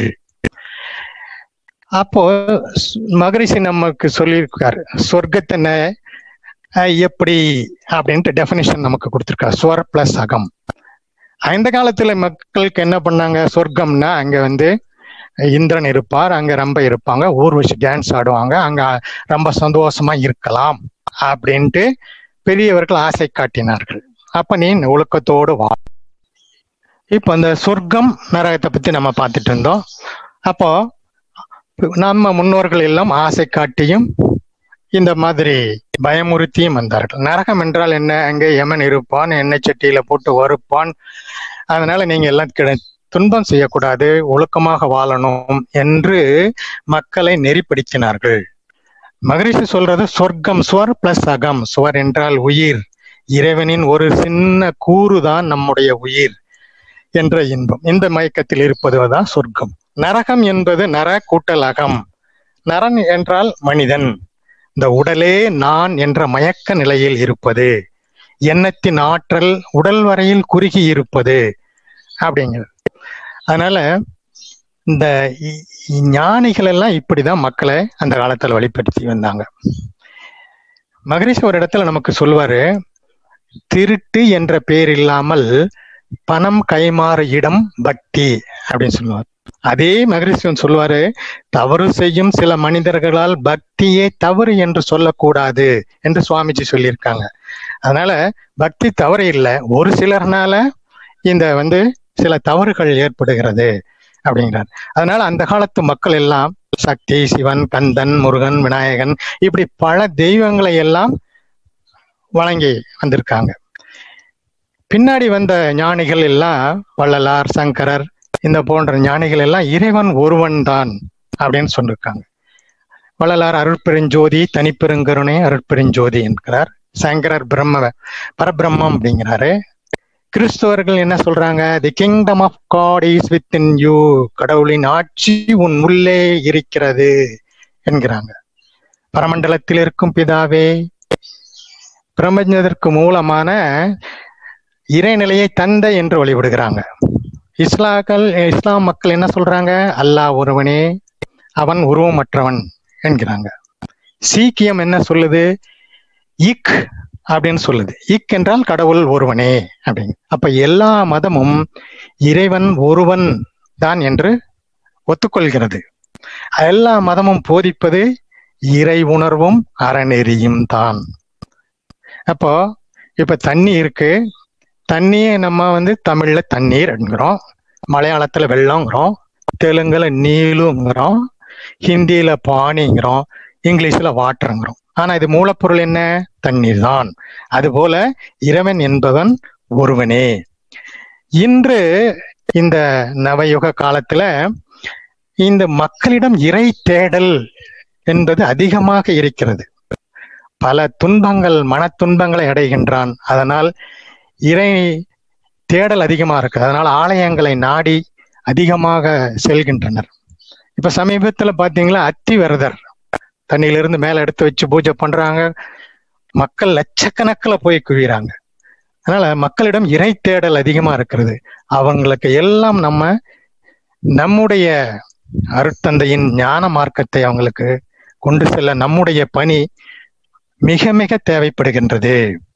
அப்போ ஸ்- மகரிஷி நமக்கு சொல்லியிருக்காரு சொர்க்கத்தை ந- அஹ் எப்படி அப்படின்ட்டு டெபினிஷன் நமக்கு கொடுத்திருக்காரு ஸ்வர் பிளஸ் அகம் அந்த காலத்துல மக்களுக்கு என்ன பண்ணாங்க சொர்க்கம்னா அங்க வந்து இந்திரன் இருப்பார் அங்க ரொம்ப இருப்பாங்க ஊர்வசி டான்ஸ் ஆடுவாங்க அங்க ரொம்ப சந்தோஷமா இருக்கலாம் அப்படின்ட்டு பெரியவர்கள் ஆசை காட்டினார்கள் அப்ப நீ ஒழுக்கத்தோடு வா இப்ப அந்த சொர்க்கம் நரகத்தை பத்தி நம்ம பார்த்துட்டு இருந்தோம் அப்போ நம்ம முன்னோர்கள் எல்லாம் ஆசை காட்டியும் இந்த மாதிரி பயமுறுத்தியும் வந்தார்கள் நரகம் என்றால் என்ன அங்கே யமன் இருப்பான் எண்ணெய் சட்டியில போட்டு வறுப்பான் அதனால நீங்க எல்லாம் கிட துன்பம் செய்யக்கூடாது ஒழுக்கமாக வாழணும் என்று மக்களை நெறிப்படுத்தினார்கள் மகரிஷி சொல்றது சொர்க்கம் ஸ்வர் பிளஸ் அகம் ஸ்வர் என்றால் உயிர் இறைவனின் ஒரு சின்ன கூறுதான் நம்முடைய உயிர் என்ற இன்பம் இந்த மயக்கத்தில் இருப்பதுதான் சொர்க்கம் நரகம் என்பது நர கூட்டல் அகம் நரன் என்றால் மனிதன் இந்த உடலே நான் என்ற மயக்க நிலையில் இருப்பது எண்ணத்தின் ஆற்றல் உடல் வரையில் குறுகி இருப்பது அப்படிங்கிறது அதனால இந்த இ- இ- ஞானிகள் எல்லாம் இப்படிதான் மக்களை அந்த காலத்துல வழிபடுத்தி வந்தாங்க மகரிஷி ஒரு இடத்துல நமக்கு சொல்வாரு திருட்டு என்ற பெயர் இல்லாமல் பணம் கைமாறு இடம் பக்தி அப்படின்னு சொல்லுவார் அதே மகரிஷிவன் சொல்லுவாரு தவறு செய்யும் சில மனிதர்களால் பக்தியே தவறு என்று சொல்லக்கூடாது என்று சுவாமிஜி சொல்லியிருக்காங்க அதனால பக்தி தவறு இல்லை ஒரு சிலர்னால இந்த வந்து சில தவறுகள் ஏற்படுகிறது அப்படிங்கிறார் அதனால அந்த காலத்து மக்கள் எல்லாம் சக்தி சிவன் கந்தன் முருகன் விநாயகன் இப்படி பல தெய்வங்களை எல்லாம் வழங்கி வந்திருக்காங்க பின்னாடி வந்த ஞானிகள் எல்லாம் வள்ளலார் சங்கரர் இந்த போன்ற ஞானிகள் எல்லாம் இறைவன் ஒருவன் தான் அப்படின்னு சொல்லியிருக்காங்க வள்ளலார் அருட்பெருஞ்சோதி தனிப்பெருங்கருணை அருட்பெருஞ்சோதி என்கிறார் சங்கரர் பிரம்ம பரபிரம்மம் அப்படிங்கிறாரு கிறிஸ்தவர்கள் என்ன சொல்றாங்க the kingdom of God is within you கடவுளின் ஆட்சி உன் உள்ளே இருக்கிறது என்கிறாங்க பரமண்டலத்தில் இருக்கும் பிதாவே பிரபஞ்சத்திற்கு மூலமான இறைநிலையை தந்தை என்று வழிபடுகிறாங்க இஸ்லாக்கள் இஸ்லாம் மக்கள் என்ன சொல்றாங்க அல்லாஹ் ஒருவனே அவன் உருவமற்றவன் என்கிறாங்க சீக்கியம் என்ன சொல்லுது இக் அப்படின்னு சொல்லுது இக் என்றால் கடவுள் ஒருவனே அப்படின்னு அப்ப எல்லா மதமும் இறைவன் ஒருவன் தான் என்று ஒத்துக்கொள்கிறது எல்லா மதமும் போதிப்பது இறை உணர்வும் அறநெறியும் தான் அப்போ இப்ப தண்ணி இருக்கு தண்ணியை நம்ம வந்து தமிழ்ல தண்ணீர் என்கிறோம் மலையாளத்துல வெள்ளங்கிறோம் தெலுங்குல நீலுங்கிறோம் ஹிந்தியில பானிங்கிறோம் இங்கிலீஷ்ல வாட்டருங்கிறோம் ஆனா இது மூலப்பொருள் என்ன தண்ணீர் தான் அதுபோல இறைவன் என்பவன் ஒருவனே இன்று இந்த நவயுக காலத்துல இந்த மக்களிடம் இறை தேடல் என்பது அதிகமாக இருக்கிறது பல துன்பங்கள் மன துன்பங்களை அடைகின்றான் அதனால் இறை தேடல் அதிகமா இருக்கு அதனால் ஆலயங்களை நாடி அதிகமாக செல்கின்றனர் இப்ப சமீபத்துல பாத்தீங்களா அத்திவரதர் தண்ணியிலிருந்து மேல எடுத்து வச்சு பூஜை பண்றாங்க மக்கள் லட்சக்கணக்கில் போய் குவிறாங்க அதனால மக்களிடம் இறை தேடல் அதிகமா இருக்கிறது அவங்களுக்கு எல்லாம் நம்ம நம்முடைய அருட்தந்தையின் ஞான மார்க்கத்தை அவங்களுக்கு கொண்டு செல்ல நம்முடைய பணி மிக மிக தேவைப்படுகின்றது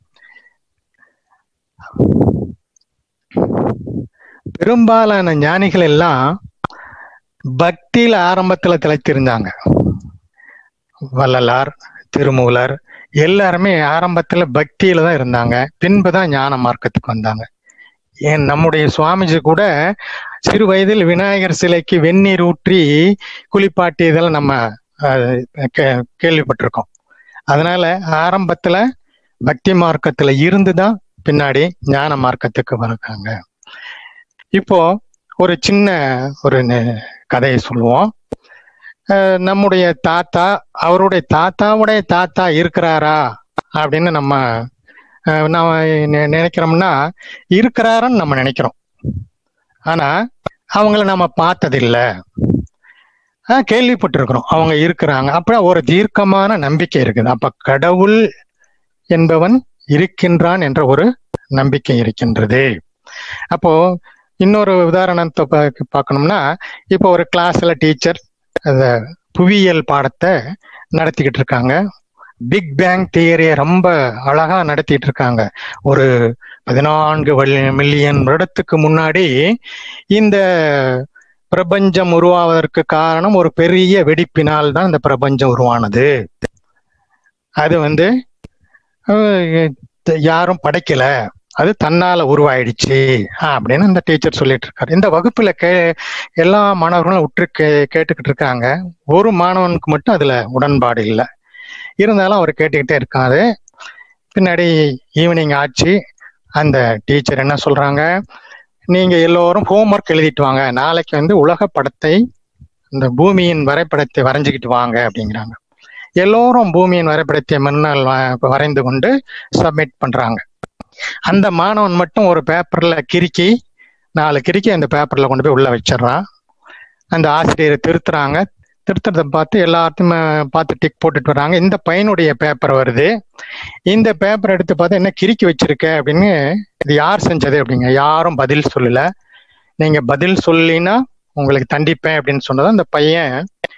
பெரும்பாலான ஞானிகள் எல்லாம் பக்தியில ஆரம்பத்துல திளைத்திருந்தாங்க வள்ளலார் திருமூலர் எல்லாருமே ஆரம்பத்துல பக்தியில தான் இருந்தாங்க பின்புதான் ஞான மார்க்கத்துக்கு வந்தாங்க ஏன் நம்முடைய சுவாமிஜி கூட சிறு வயதில் விநாயகர் சிலைக்கு வெந்நீர் ஊற்றி குளிப்பாட்டியதெல்லாம் நம்ம கேள்விப்பட்டிருக்கோம் அதனால ஆரம்பத்துல பக்தி மார்க்கத்துல இருந்துதான் பின்னாடி ஞான மார்க்கத்துக்கு வருகிறாங்க இப்போ ஒரு சின்ன ஒரு கதையை சொல்லுவோம் நம்முடைய தாத்தா அவருடைய தாத்தாவுடைய தாத்தா இருக்கிறாரா அப்படின்னு நம்ம நம்ம நினைக்கிறோம்னா இருக்கிறாருன்னு நம்ம நினைக்கிறோம் ஆனா அவங்கள நம்ம பார்த்ததில்ல கேள்விப்பட்டிருக்கிறோம் அவங்க இருக்கிறாங்க அப்ப ஒரு தீர்க்கமான நம்பிக்கை இருக்குது அப்ப கடவுள் என்பவன் இருக்கின்றான் என்ற ஒரு நம்பிக்கை இருக்கின்றது அப்போ இன்னொரு உதாரணத்தை பார்க்கணும்னா இப்போ ஒரு கிளாஸ்ல டீச்சர் அந்த புவியியல் பாடத்தை நடத்திக்கிட்டு இருக்காங்க பிக் பேங் தியரியை ரொம்ப அழகா நடத்திட்டு இருக்காங்க ஒரு பதினான்கு மில்லியன் வருடத்துக்கு முன்னாடி இந்த பிரபஞ்சம் உருவாவதற்கு காரணம் ஒரு பெரிய வெடிப்பினால் தான் இந்த பிரபஞ்சம் உருவானது அது வந்து யாரும் படைக்கல அது தன்னால உருவாயிடுச்சு அப்படின்னு இந்த டீச்சர் சொல்லிட்டு இருக்காரு இந்த வகுப்புல கே எல்லா மாணவர்களும் உற்று கே கேட்டுக்கிட்டு இருக்காங்க ஒரு மாணவனுக்கு மட்டும் அதுல உடன்பாடு இல்லை இருந்தாலும் அவர் கேட்டுக்கிட்டே இருக்காரு பின்னாடி ஈவினிங் ஆச்சு அந்த டீச்சர் என்ன சொல்றாங்க நீங்க எல்லோரும் ஹோம்ஒர்க் எழுதிட்டு வாங்க நாளைக்கு வந்து உலக படத்தை இந்த பூமியின் வரைபடத்தை வரைஞ்சுக்கிட்டு வாங்க அப்படிங்கிறாங்க எல்லோரும் பூமியின் வரைபடத்தை மறுநாள் வரைந்து கொண்டு சப்மிட் பண்றாங்க அந்த மாணவன் மட்டும் ஒரு பேப்பர்ல கிறுக்கி நாலு கிறுக்கி அந்த பேப்பர்ல கொண்டு போய் உள்ள வச்சிடறான் அந்த ஆசிரியரை திருத்துறாங்க திருத்துறதை பார்த்து எல்லாத்தையுமே பார்த்து டிக் போட்டுட்டு வர்றாங்க இந்த பையனுடைய பேப்பர் வருது இந்த பேப்பர் எடுத்து பார்த்து என்ன கிறுக்கி வச்சிருக்க அப்படின்னு இது யார் செஞ்சது அப்படிங்க யாரும் பதில் சொல்லல நீங்க பதில் சொல்லினா உங்களுக்கு தண்டிப்பேன் அப்படின்னு சொன்னதான் அந்த பையன்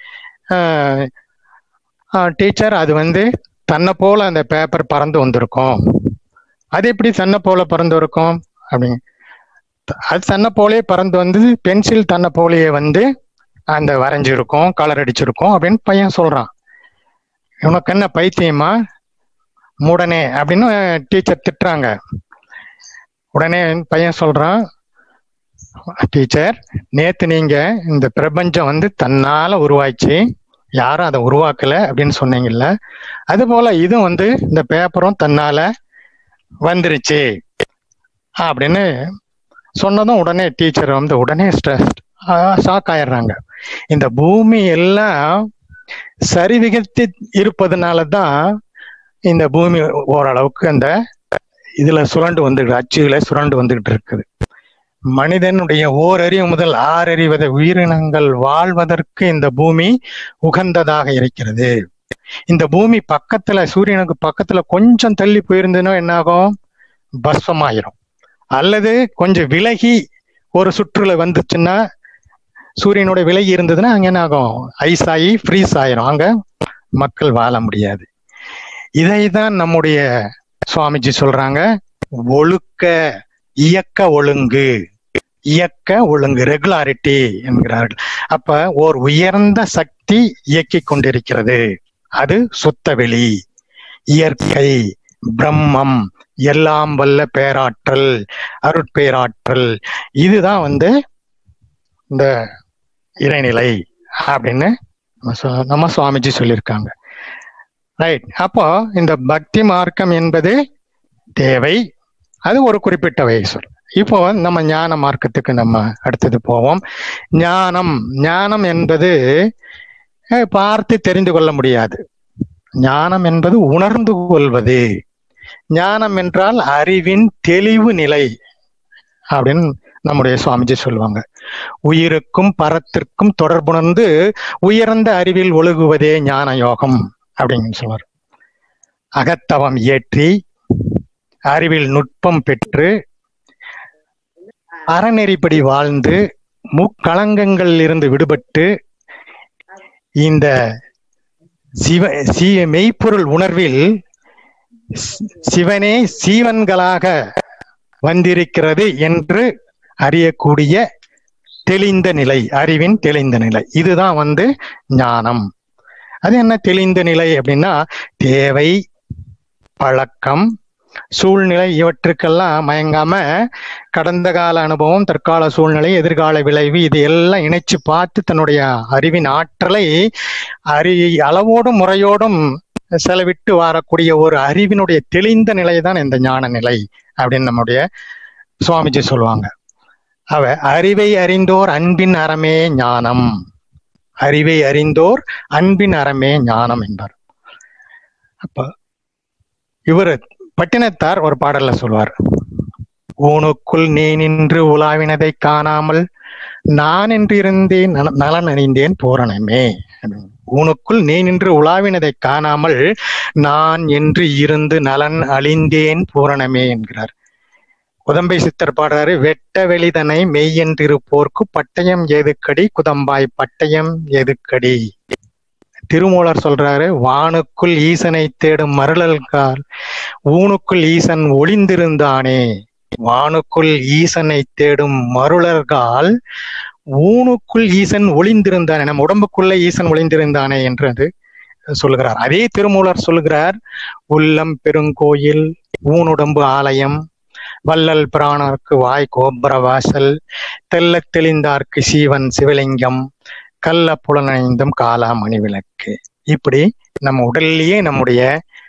டீச்சர் அது வந்து தன்னை போல அந்த பேப்பர் பறந்து வந்திருக்கும் அது எப்படி தன்னை போல பறந்து இருக்கும் அப்படிங்க அது தன்னை போலே பறந்து வந்து பென்சில் தன்னை போலேயே வந்து அந்த வரைஞ்சிருக்கும் கலர் அடிச்சிருக்கும் அப்படின்னு பையன் சொல்றான் உனக்கு என்ன பைத்தியமா மூடனே அப்படின்னு டீச்சர் திட்டுறாங்க உடனே பையன் சொல்றான் டீச்சர் நேத்து நீங்க இந்த பிரபஞ்சம் வந்து தன்னால உருவாச்சு யாரும் அதை உருவாக்கல அப்படின்னு சொன்னீங்கல்ல அது போல இதுவும் வந்து இந்த பேப்பரும் தன்னால வந்துருச்சு அப்படின்னு சொன்னதும் உடனே டீச்சர் வந்து உடனே ஸ்ட்ரெஸ் ஷாக் ஆயிடுறாங்க இந்த பூமி எல்லாம் சரிவிகத்து இருப்பதனால தான் இந்த பூமி ஓரளவுக்கு அந்த இதுல சுரண்டு வந்துட்டு அச்சுகளை சுரண்டு வந்துகிட்டு இருக்குது மனிதனுடைய ஓரறிவு முதல் ஆறறிவத உயிரினங்கள் வாழ்வதற்கு இந்த பூமி உகந்ததாக இருக்கிறது இந்த பூமி பக்கத்துல சூரியனுக்கு பக்கத்துல கொஞ்சம் தள்ளி போயிருந்ததுன்னா என்ன ஆகும் பஸ்வமாயிரும் அல்லது கொஞ்சம் விலகி ஒரு சுற்றுல வந்துச்சுன்னா சூரியனோட விலகி இருந்ததுன்னா அங்க என்ன ஆகும் ஐஸ் ஆகி ஃப்ரீஸ் ஆயிரும் அங்க மக்கள் வாழ முடியாது இதை தான் நம்முடைய சுவாமிஜி சொல்றாங்க ஒழுக்க இயக்க ஒழுங்கு இயக்க ஒழுங்கு ரெகுலாரிட்டி என்கிறார்கள் அப்ப ஓர் உயர்ந்த சக்தி இயக்கிக் கொண்டிருக்கிறது அது சுத்தவெளி இயற்கை பிரம்மம் எல்லாம் வல்ல பேராற்றல் அருட்பேராற்றல் இதுதான் வந்து இந்த இறைநிலை அப்படின்னு நம்ம சு- நம்ம சுவாமிஜி சொல்லியிருக்காங்க ரைட் அப்போ இந்த பக்தி மார்க்கம் என்பது தேவை அது ஒரு குறிப்பிட்ட வயசு இப்போ நம்ம ஞான மார்க்கத்துக்கு நம்ம அடுத்தது போவோம் ஞானம் ஞானம் என்பது அஹ், பார்த்து தெரிந்து கொள்ள முடியாது ஞானம் என்பது உணர்ந்து கொள்வது ஞானம் என்றால் அறிவின் தெளிவு நிலை அப்படின்னு நம்முடைய சுவாமிஜி சொல்லுவாங்க உயிருக்கும் பரத்திற்கும் தொடர்புணர்ந்து உயர்ந்த அறிவில் ஒழுகுவதே ஞான யோகம் அப்படின்னு சொல்வார் அகத்தவம் இயற்றி அறிவில் நுட்பம் பெற்று அறநெறிப்படி வாழ்ந்து முக்களங்கங்களில் இருந்து விடுபட்டு இந்த சிவ சி மெய்ப்பொருள் உணர்வில் சி- சிவனே சீவன்களாக வந்திருக்கிறது என்று அறியக்கூடிய தெளிந்த நிலை அறிவின் தெளிந்த நிலை இதுதான் வந்து ஞானம் அது என்ன தெளிந்த நிலை அப்படின்னா தேவை பழக்கம் சூழ்நிலை இவற்றுக்கெல்லாம் மயங்காம கடந்த கால அனுபவம் தற்கால சூழ்நிலை எதிர்கால விளைவு இது எல்லாம் இணைச்சு பார்த்து தன்னுடைய அறிவின் ஆற்றலை அறி அளவோடும் முறையோடும் செலவிட்டு வரக்கூடிய ஒரு அறிவினுடைய தெளிந்த நிலை தான் இந்த ஞான நிலை அப்படின்னு நம்முடைய சுவாமிஜி சொல்லுவாங்க அவ அறிவை அறிந்தோர் அன்பின் அறமே ஞானம் அறிவை அறிந்தோர் அன்பின் அறமே ஞானம் என்பார் அப்ப இவர் பட்டினத்தார் ஒரு பாடல்ல சொல்வார் ஊனுக்குள் நீ நின்று உலாவினதை காணாமல் நான் என்று இருந்தேன் நல- நலன் அணிந்தேன் பூரணமே ஊனுக்குள் நீ நின்று உலாவினதை காணாமல் நான் என்று இருந்து நலன் அழிந்தேன் பூரணமே என்கிறார் குதம்பை சித்தர் பாடுறாரு வெட்ட வெளிதனை மெய்யென்றிருப்போர்க்கு பட்டயம் எதுக்கடி குதம்பாய் பட்டயம் எதுக்கடி திருமூலர் சொல்றாரு வானுக்குள் ஈசனை தேடும் மருளல்கால் ஊனுக்குள் ஈசன் ஒளிந்திருந்தானே வானுக்குள் ஈசனை தேடும் மருளர்கால் ஊனுக்குள் ஈசன் ஒளிந்திருந்தானே நம்ம உடம்புக்குள்ள ஈசன் ஒளிந்திருந்தானே என்று அது சொல்லுகிறார் அதே திருமூலர் சொல்லுகிறார் உள்ளம் பெருங்கோயில் ஊனுடம்பு ஆலயம் வள்ளல் பிராணர்க்கு வாய் கோபுர வாசல் தெள்ளத் தெளிந்தார்க்கு சீவன் சிவலிங்கம் கள்ள புலனைந்தும் காலா மணி விளக்கு இப்படி நம்ம உடல்லையே நம்முடைய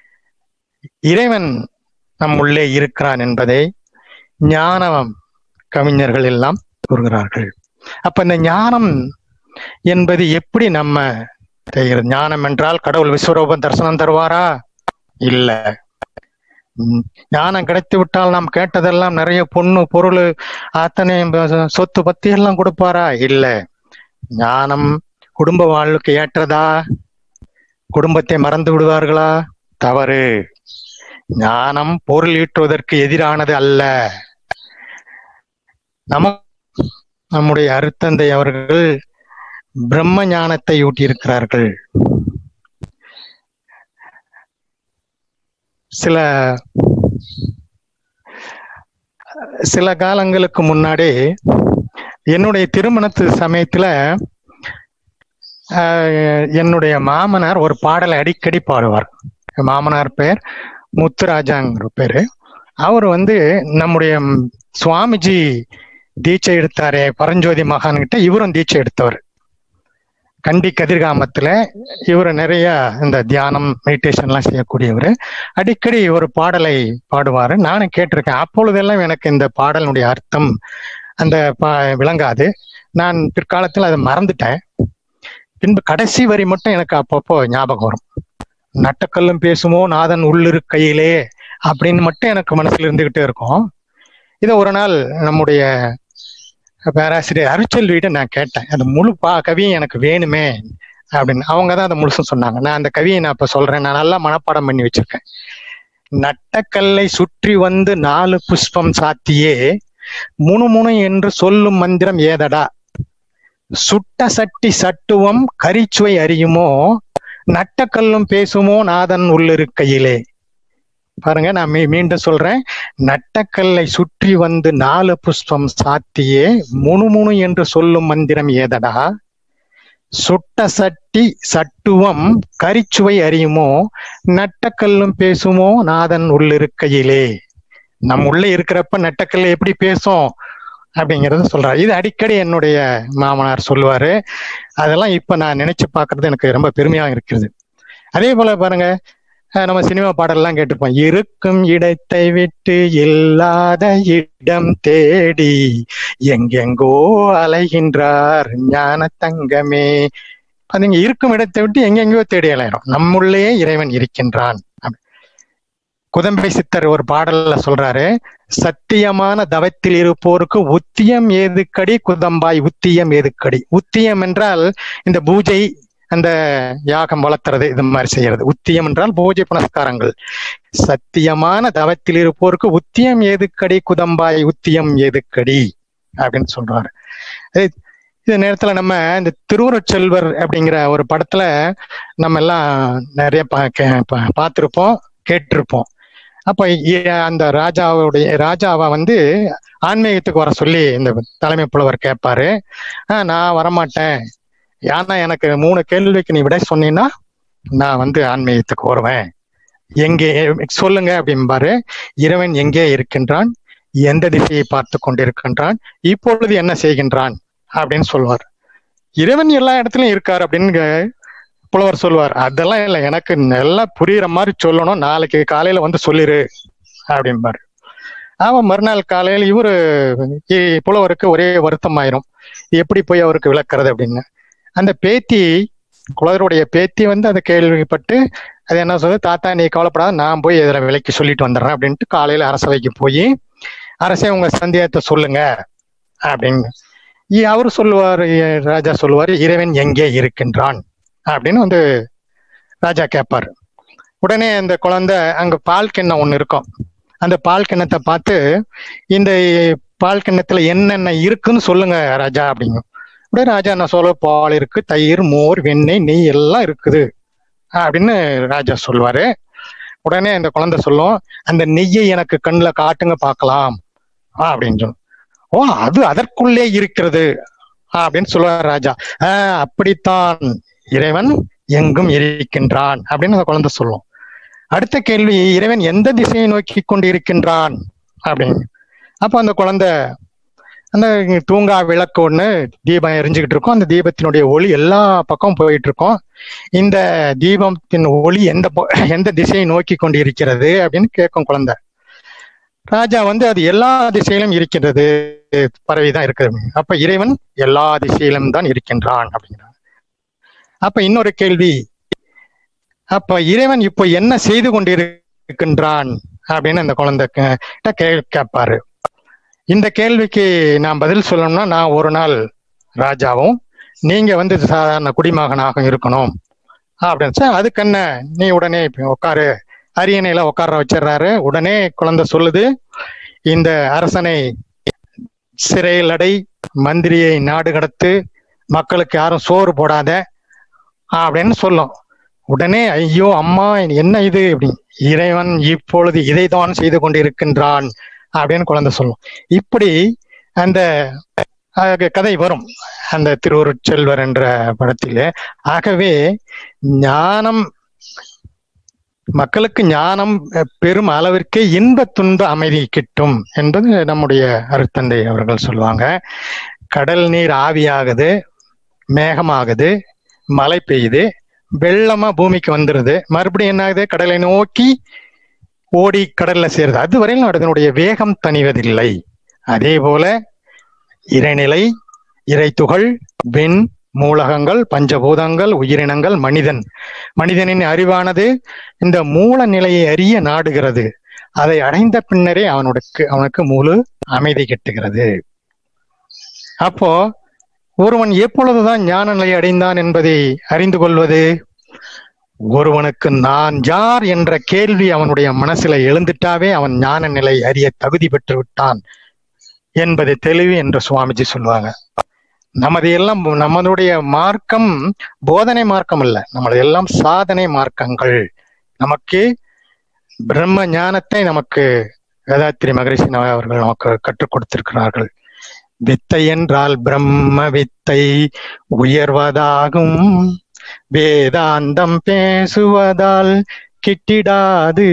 இறைவன் நம் உள்ளே இருக்கிறான் என்பதை ஞான கவிஞர்கள் எல்லாம் கூறுகிறார்கள் அப்ப இந்த ஞானம் என்பது எப்படி நம்ம தெரிகிறது ஞானம் என்றால் கடவுள் விஸ்வரூபம் தரிசனம் தருவாரா இல்ல ம், ஞானம் கிடைத்து விட்டால் நாம் கேட்டதெல்லாம் நிறைய பொண்ணு பொருள் அத்தனை ப- சொத்து பத்தி எல்லாம் கொடுப்பாரா இல்ல ஞானம் குடும்ப வாழ்வுக்கு ஏற்றதா குடும்பத்தை மறந்து விடுவார்களா தவறு ஞானம் பொருள் ஈட்டுவதற்கு எதிரானது அல்ல நம நம்முடைய அருத்தந்தை அவர்கள் பிரம்ம ஞானத்தை ஊட்டியிருக்கிறார்கள் சில சில காலங்களுக்கு முன்னாடி என்னுடைய திருமணத்து சமயத்துல ஆஹ், என்னுடைய மாமனார் ஒரு பாடலை அடிக்கடி பாடுவார் மாமனார் பேர் முத்துராஜாங்கிற பேரு அவர் வந்து நம்முடைய ம், சுவாமிஜி தீட்சை எடுத்தாரே பரஞ்சோதி மகான் கிட்ட இவரும் தீட்சை எடுத்தவர் கண்டி கதிர்காமத்துல இவர் நிறைய இந்த தியானம் மெடிடேஷன் எல்லாம் செய்யக்கூடியவர் அடிக்கடி ஒரு பாடலை பாடுவாரு நானும் கேட்டிருக்கேன் அப்பொழுதெல்லாம் எனக்கு இந்த பாடலினுடைய அர்த்தம் அந்த பா- விளங்காது நான் பிற்காலத்தில் அதை மறந்துட்டேன் பின்பு கடைசி வரி மட்டும் எனக்கு அப்பப்போ ஞாபகம் வரும் நட்டக்கல்லும் பேசுமோ நாதன் உள்ளிருக்கையிலே அப்படின்னு மட்டும் எனக்கு மனசுல இருந்துகிட்டே இருக்கும் இதை ஒரு நாள் நம்முடைய பேராசிரியர் அருச்செல்விகிட்ட நான் கேட்டேன் அந்த முழு பா கவியும் எனக்கு வேணுமே அப்படின்னு அவங்க தான் அதை முழுசும் சொன்னாங்க நான் அந்த கவியை நான் இப்ப சொல்றேன் நான் நல்லா மனப்பாடம் பண்ணி வச்சிருக்கேன் நட்டக்கல்லை சுற்றி வந்து நாலு புஷ்பம் சாத்தியே முணுமுணு என்று சொல்லும் மந்திரம் ஏதடா சுட்ட சட்டி சட்டுவம் கரிச்சுவை அறியுமோ நட்டக்கல்லும் பேசுமோ நாதன் உள்ளிருக்கையிலே பாருங்க நான் மீ- மீண்டும் சொல்றேன் நட்டக்கல்லை சுற்றி வந்து நாலு புஷ்பம் சாத்தியே முணுமுணு என்று சொல்லும் மந்திரம் ஏதடா சுட்ட சட்டி சட்டுவம் கரிச்சுவை அறியுமோ நட்டக்கல்லும் பேசுமோ நாதன் உள்ளிருக்கையிலே நம்ம உள்ள இருக்கிறப்ப நட்டக்கல் எப்படி பேசும் அப்படிங்கறத சொல்றாரு இது அடிக்கடி என்னுடைய மாமனார் சொல்லுவாரு அதெல்லாம் இப்ப நான் நினைச்சு பார்க்கிறது எனக்கு ரொம்ப பெருமையா இருக்கிறது அதே போல பாருங்க அஹ் நம்ம சினிமா பாடல்லாம் கேட்டிருப்போம் இருக்கும் இடத்தை விட்டு இல்லாத இடம் தேடி எங்கெங்கோ அலைகின்றார் ஞான தங்கமே அதுங்க இருக்கும் இடத்தை விட்டு எங்கெங்கோ தேடி அலையிறோம் நம்முள்ளே இறைவன் இருக்கின்றான் குதம்பை சித்தர் ஒரு பாடல்ல சொல்றாரு சத்தியமான தவத்தில் இருப்போருக்கு உத்தியம் ஏதுக்கடி குதம்பாய் உத்தியம் ஏதுக்கடி உத்தியம் என்றால் இந்த பூஜை அந்த யாகம் வளர்த்துறது இது மாதிரி செய்யறது உத்தியம் என்றால் பூஜை புனஸ்காரங்கள் சத்தியமான தவத்தில் இருப்போருக்கு உத்தியம் ஏதுக்கடி குதம்பாய் உத்தியம் ஏதுக்கடி அப்படின்னு சொல்றாரு இது- இது நேரத்துல நம்ம இந்த திருவுருட் செல்வர் அப்படிங்கிற ஒரு படத்துல நம்ம எல்லாம் நிறைய பா- கே- பா- பார்த்திருப்போம் கேட்டிருப்போம் அப்ப இ- அந்த ராஜாவுடைய ராஜாவை வந்து ஆன்மீகத்துக்கு வர சொல்லி இந்த தலைமை புலவர் கேட்பாரு "ஆ, நான் வரமாட்டேன் ஏன்னா எனக்கு மூணு கேள்விக்கு நீ விடை சொன்னீன்னா நான் வந்து ஆன்மீகத்துக்கு வருவேன் எங்கே சொல்லுங்க அப்படிம்பாரு இறைவன் எங்கே இருக்கின்றான் எந்த திசையை பார்த்து கொண்டிருக்கின்றான் இப்பொழுது என்ன செய்கின்றான் அப்படின்னு சொல்லுவார் இறைவன் எல்லா இடத்துலயும் இருக்கார் அப்படின்னு க- புலவர் சொல்லுவார் அதெல்லாம் இல்லை எனக்கு நல்லா புரியுற மாதிரி சொல்லணும் நாளைக்கு காலையில வந்து சொல்லிரு அப்படிம்பாரு அவன் மறுநாள் காலையில இவரு இ- புலவருக்கு ஒரே வருத்தம் ஆயிரும் எப்படி போய் அவருக்கு விளக்குறது அப்படின்னு அந்த பேத்தி குலவருடைய பேத்தி வந்து அதை கேள்விப்பட்டு அது என்ன சொல்லுது தாத்தா நீ கவலைப்படாத நான் போய் இதில் விலைக்கு சொல்லிட்டு வந்துடுறேன் அப்படின்ட்டு காலையில அரசவைக்கு போய் அரசே உங்க சந்தேகத்தை சொல்லுங்க அப்படின்னு இ- அவரு சொல்லுவார் ராஜா சொல்லுவார் இறைவன் எங்கே இருக்கின்றான் அப்படின்னு வந்து ராஜா கேட்பாரு உடனே அந்த குழந்தை அங்க பால் கிண்ணம் ஒண்ணு இருக்கும் அந்த பால் கிண்ணத்தை பார்த்து இந்த பால் கிண்ணத்துல என்னென்ன இருக்குன்னு சொல்லுங்க ராஜா அப்படிங்க உடனே ராஜா என்ன சொல்ல பால் இருக்கு தயிர் மோர் வெண்ணெய் நெய் எல்லாம் இருக்குது அப்படின்னு ராஜா சொல்லுவாரு உடனே அந்த குழந்தை சொல்லும் அந்த நெய்யை எனக்கு கண்ணுல காட்டுங்க பார்க்கலாம் அப்படின்னு சொல்லும் ஓ அது அதற்குள்ளே இருக்கிறது அப்படின்னு சொல்லுவார் ராஜா ஆஹ் அப்படித்தான் இறைவன் எங்கும் இருக்கின்றான் அப்படின்னு அந்த குழந்தை சொல்லும் அடுத்த கேள்வி இறைவன் எந்த திசையை நோக்கி கொண்டு இருக்கின்றான் அப்படின்னு அப்ப அந்த குழந்தை அந்த தூங்கா விளக்கு ஒண்ணு தீபம் எரிஞ்சுக்கிட்டு இருக்கும் அந்த தீபத்தினுடைய ஒளி எல்லா பக்கம் போயிட்டு இருக்கும் இந்த தீபத்தின் ஒளி எந்த ப- எந்த திசையை நோக்கி கொண்டு இருக்கிறது அப்படின்னு கேட்கும் குழந்தை ராஜா வந்து அது எல்லா திசையிலும் இருக்கின்றது பரவிதான் இருக்குது அப்ப இறைவன் எல்லா திசையிலும் தான் இருக்கின்றான் அப்படிங்கிறான் அப்ப இன்னொரு கேள்வி அப்ப இறைவன் இப்போ என்ன செய்து கொண்டிருக்கின்றான் அப்படின்னு அந்த குழந்தை கே- கிட்ட கே- கேட்பாரு இந்த கேள்விக்கு நான் பதில் சொல்லணும்னா நான் ஒரு நாள் ராஜாவும் நீங்க வந்து சாதாரண குடிமகனாக இருக்கணும் அப்படின்னு சொல்லி, அதுக்கு என்ன நீ உடனே இப்ப உட்காரு அரியணையில உட்கார வச்சிடுறாரு உடனே குழந்தை சொல்லுது இந்த அரசனை சிறையில் அடை மந்திரியை நாடு கடத்து மக்களுக்கு யாரும் சோறு போடாத அப்படின்னு சொல்லும் உடனே ஐயோ அம்மா என்ன இது அப்படி இறைவன் இப்பொழுது இதைதான் செய்து கொண்டிருக்கின்றான் அப்படின்னு குழந்தை சொல்லும் இப்படி அந்த அஹ், கதை வரும் அந்த திருவருட்செல்வர் என்ற படத்திலே ஆகவே ஞானம் மக்களுக்கு ஞானம் அஹ், பெரும் அளவிற்கு இன்ப துன்ப அமைதி கிட்டும் என்பது நம்முடைய அருத்தந்தை அவர்கள் சொல்லுவாங்க கடல் நீர் ஆவியாகுது மேகமாகுது மழை பெய்யுது வெள்ளமா பூமிக்கு வந்துருது மறுபடியும் என்ன ஆகுது கடலை நோக்கி ஓடி கடல்ல சேருது அதுவரையிலும் அதனுடைய வேகம் தணிவதில்லை அதே போல இறைநிலை இறைத்துகள் விண் மூலகங்கள் பஞ்சபூதங்கள் உயிரினங்கள் மனிதன் மனிதனின் அறிவானது இந்த மூல நிலையை அறிய நாடுகிறது அதை அடைந்த பின்னரே அவனுக்கு அவனுக்கு முழு அமைதி கிட்டுகிறது அப்போ ஒருவன் எப்பொழுதுதான் ஞான நிலை அடைந்தான் என்பதை அறிந்து கொள்வது ஒருவனுக்கு நான் யார் என்ற கேள்வி அவனுடைய மனசுல எழுந்துட்டாவே அவன் ஞான நிலை அறிய தகுதி பெற்று விட்டான் என்பது தெளிவு என்று சுவாமிஜி சொல்லுவாங்க நமது எல்லாம் நம்மளுடைய மார்க்கம் போதனை மார்க்கம் அல்ல நம்மளது எல்லாம் சாதனை மார்க்கங்கள் நமக்கு பிரம்ம ஞானத்தை நமக்கு வேதாத்திரி மகரிஷி அவர்கள் நமக்கு கற்றுக் கொடுத்திருக்கிறார்கள் வித்தை என்றால் பிரம்ம வித்தை உயர்வதாகும் வேதாந்தம் பேசுவதால் கிட்டிடாது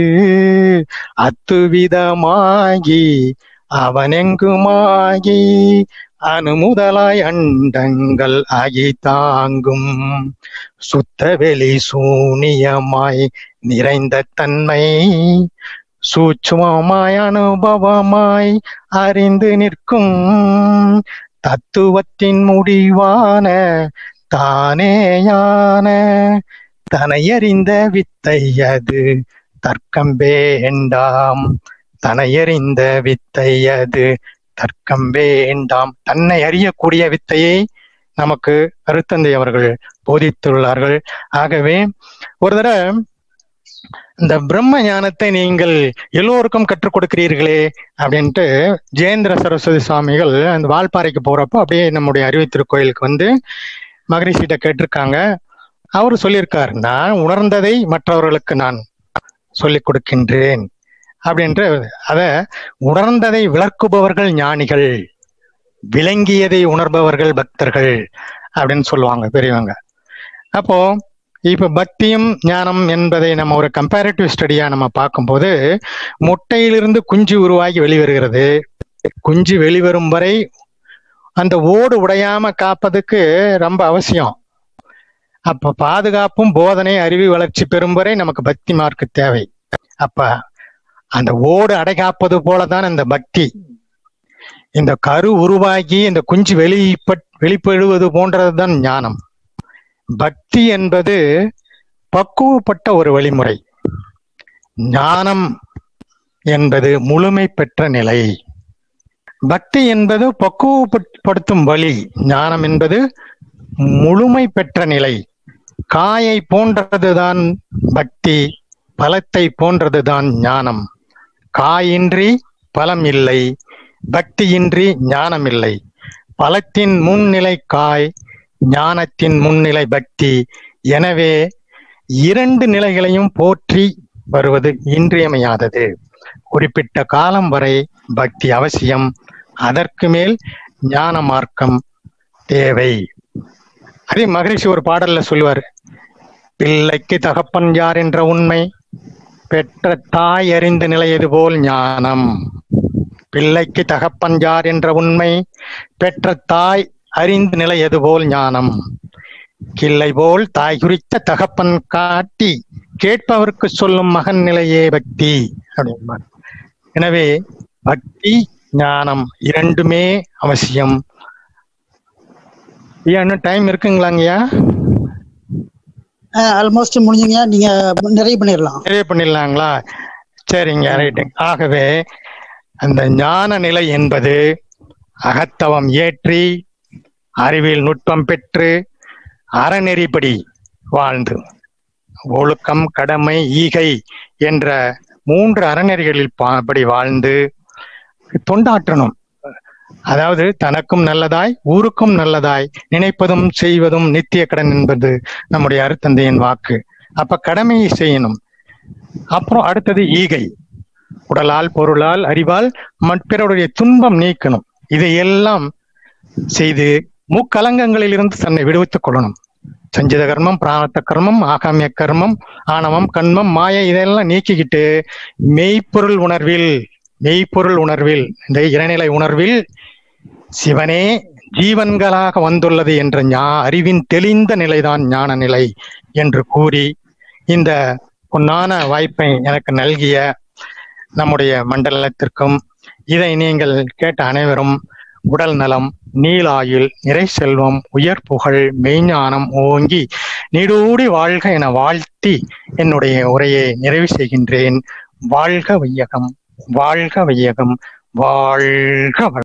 அத்துவிதமாகி அவனெங்குமாகி அணுமுதலாய் அண்டங்கள் ஆகி தாங்கும் சுத்தவெளி சூனியமாய் நிறைந்த தன்மை சூட்சுமமாய் அனுபவமாய் அறிந்து நிற்கும் தத்துவத்தின் முடிவான தானேயான தனையறிந்த வித்தை அது தர்க்கம் வேண்டாம் தனையறிந்த வித்தை அது தர்க்கம் வேண்டாம் தன்னை அறியக்கூடிய வித்தையை நமக்கு அருத்தந்தை அவர்கள் போதித்துள்ளார்கள் ஆகவே ஒரு தடவை இந்த பிரம்ம ஞானத்தை நீங்கள் எல்லோருக்கும் கற்றுக் கொடுக்கிறீர்களே அப்படின்ட்டு ஜெயேந்திர சரஸ்வதி சுவாமிகள் அந்த வால்பாறைக்கு போறப்போ அப்படியே நம்முடைய அறிவு திருக்கோயிலுக்கு வந்து மகரிஷிட்ட கேட்டிருக்காங்க அவர் சொல்லியிருக்கார் நான் உணர்ந்ததை மற்றவர்களுக்கு நான் சொல்லிக் கொடுக்கின்றேன் அப்படின்ட்டு அத உணர்ந்ததை விளக்குபவர்கள் ஞானிகள் விளங்கியதை உணர்பவர்கள் பக்தர்கள் அப்படின்னு சொல்லுவாங்க பெரியவங்க அப்போ இப்ப பக்தியும் ஞானம் என்பதை நம்ம ஒரு கம்பேரிட்டிவ் ஸ்டடியா நம்ம பார்க்கும்போது முட்டையிலிருந்து குஞ்சு உருவாகி வெளிவருகிறது குஞ்சு வெளிவரும் வரை அந்த ஓடு உடையாம காப்பதுக்கு ரொம்ப அவசியம் அப்ப பாதுகாப்பும் போதனை அறிவு வளர்ச்சி பெறும் வரை நமக்கு பக்தி மார்க்கு தேவை அப்ப அந்த ஓடு அடைகாப்பது போலதான் இந்த பக்தி இந்த கரு உருவாகி இந்த குஞ்சு வெளிப்பட் வெளிப்படுவது போன்றதுதான் ஞானம் பக்தி என்பது பக்குவப்பட்ட ஒரு வழிமுறை ஞானம் என்பது முழுமை பெற்ற நிலை பக்தி என்பது பக்குவப்படுத்தும் வழி ஞானம் என்பது முழுமை பெற்ற நிலை காயை போன்றதுதான் பக்தி பலத்தை போன்றதுதான் ஞானம் காயின்றி பலம் இல்லை பக்தியின்றி ஞானம் இல்லை பலத்தின் முன்னிலை காய் ஞானத்தின் முன்னிலை பக்தி எனவே இரண்டு நிலைகளையும் போற்றி வருவது இன்றியமையாதது குறிப்பிட்ட காலம் வரை பக்தி அவசியம் அதற்கு மேல் ஞான மார்க்கம் தேவை அதே மகரிஷி ஒரு பாடல்ல சொல்லுவார் பிள்ளைக்கு தகப்பன் யார் என்ற உண்மை பெற்ற தாய் அறிந்து நிலையது போல் ஞானம் பிள்ளைக்கு தகப்பன் யார் என்ற உண்மை பெற்ற தாய் அறிந்து நிலையது போல் ஞானம் கிள்ளை போல் தாய் குறித்த தகப்பன் காட்டி கேட்பவருக்கு சொல்லும் மகன் நிலையே பக்தி அப்படின்பார் எனவே பக்தி ஞானம் இரண்டுமே அவசியம் ஐயா இன்னும் டைம் இருக்குங்களாங்கய்யா
ஆல்மோஸ்ட் முடிஞ்சுங்க நீங்க நிறைவு பண்ணிடலாம்
நிறைய பண்ணிடலாங்களா சரிங்க ரைட்டு ஆகவே அந்த ஞான நிலை என்பது அகத்தவம் ஏற்றி அறிவியல் நுட்பம் பெற்று அறநெறிப்படி வாழ்ந்து ஒழுக்கம் கடமை ஈகை என்ற மூன்று அறநெறிகளில் பா- படி வாழ்ந்து தொண்டாற்றணும் அதாவது தனக்கும் நல்லதாய் ஊருக்கும் நல்லதாய் நினைப்பதும் செய்வதும் நித்திய கடன் என்பது நம்முடைய அருத்தந்தையின் வாக்கு அப்ப கடமையை செய்யணும் அப்புறம் அடுத்தது ஈகை உடலால் பொருளால் அறிவால் மற்பிறருடைய துன்பம் நீக்கணும் இதையெல்லாம் செய்து முக்கலங்கங்களிலிருந்து தன்னை விடுவித்துக் கொள்ளணும் சஞ்சித கர்மம் பிராணத்த கர்மம் ஆகாமிய கர்மம் ஆணவம் கண்மம் மாயை இதெல்லாம் நீக்கிக்கிட்டு மெய்ப்பொருள் உணர்வில் மெய்ப்பொருள் உணர்வில் இந்த இறைநிலை உணர்வில் சிவனே ஜீவன்களாக வந்துள்ளது என்ற ஞா அறிவின் தெளிந்த நிலைதான் ஞான நிலை என்று கூறி இந்த பொன்னான வாய்ப்பை எனக்கு நல்கிய நம்முடைய மண்டலத்திற்கும் இதை நீங்கள் கேட்ட அனைவரும் உடல் நலம் நீலாயுள் நிறை செல்வம் உயர் புகழ் மெய்ஞானம் ஓங்கி நீடூடி வாழ்க என வாழ்த்தி என்னுடைய உரையை நிறைவு செய்கின்றேன் வாழ்க வையகம் வாழ்க வையகம் வாழ்க வளம்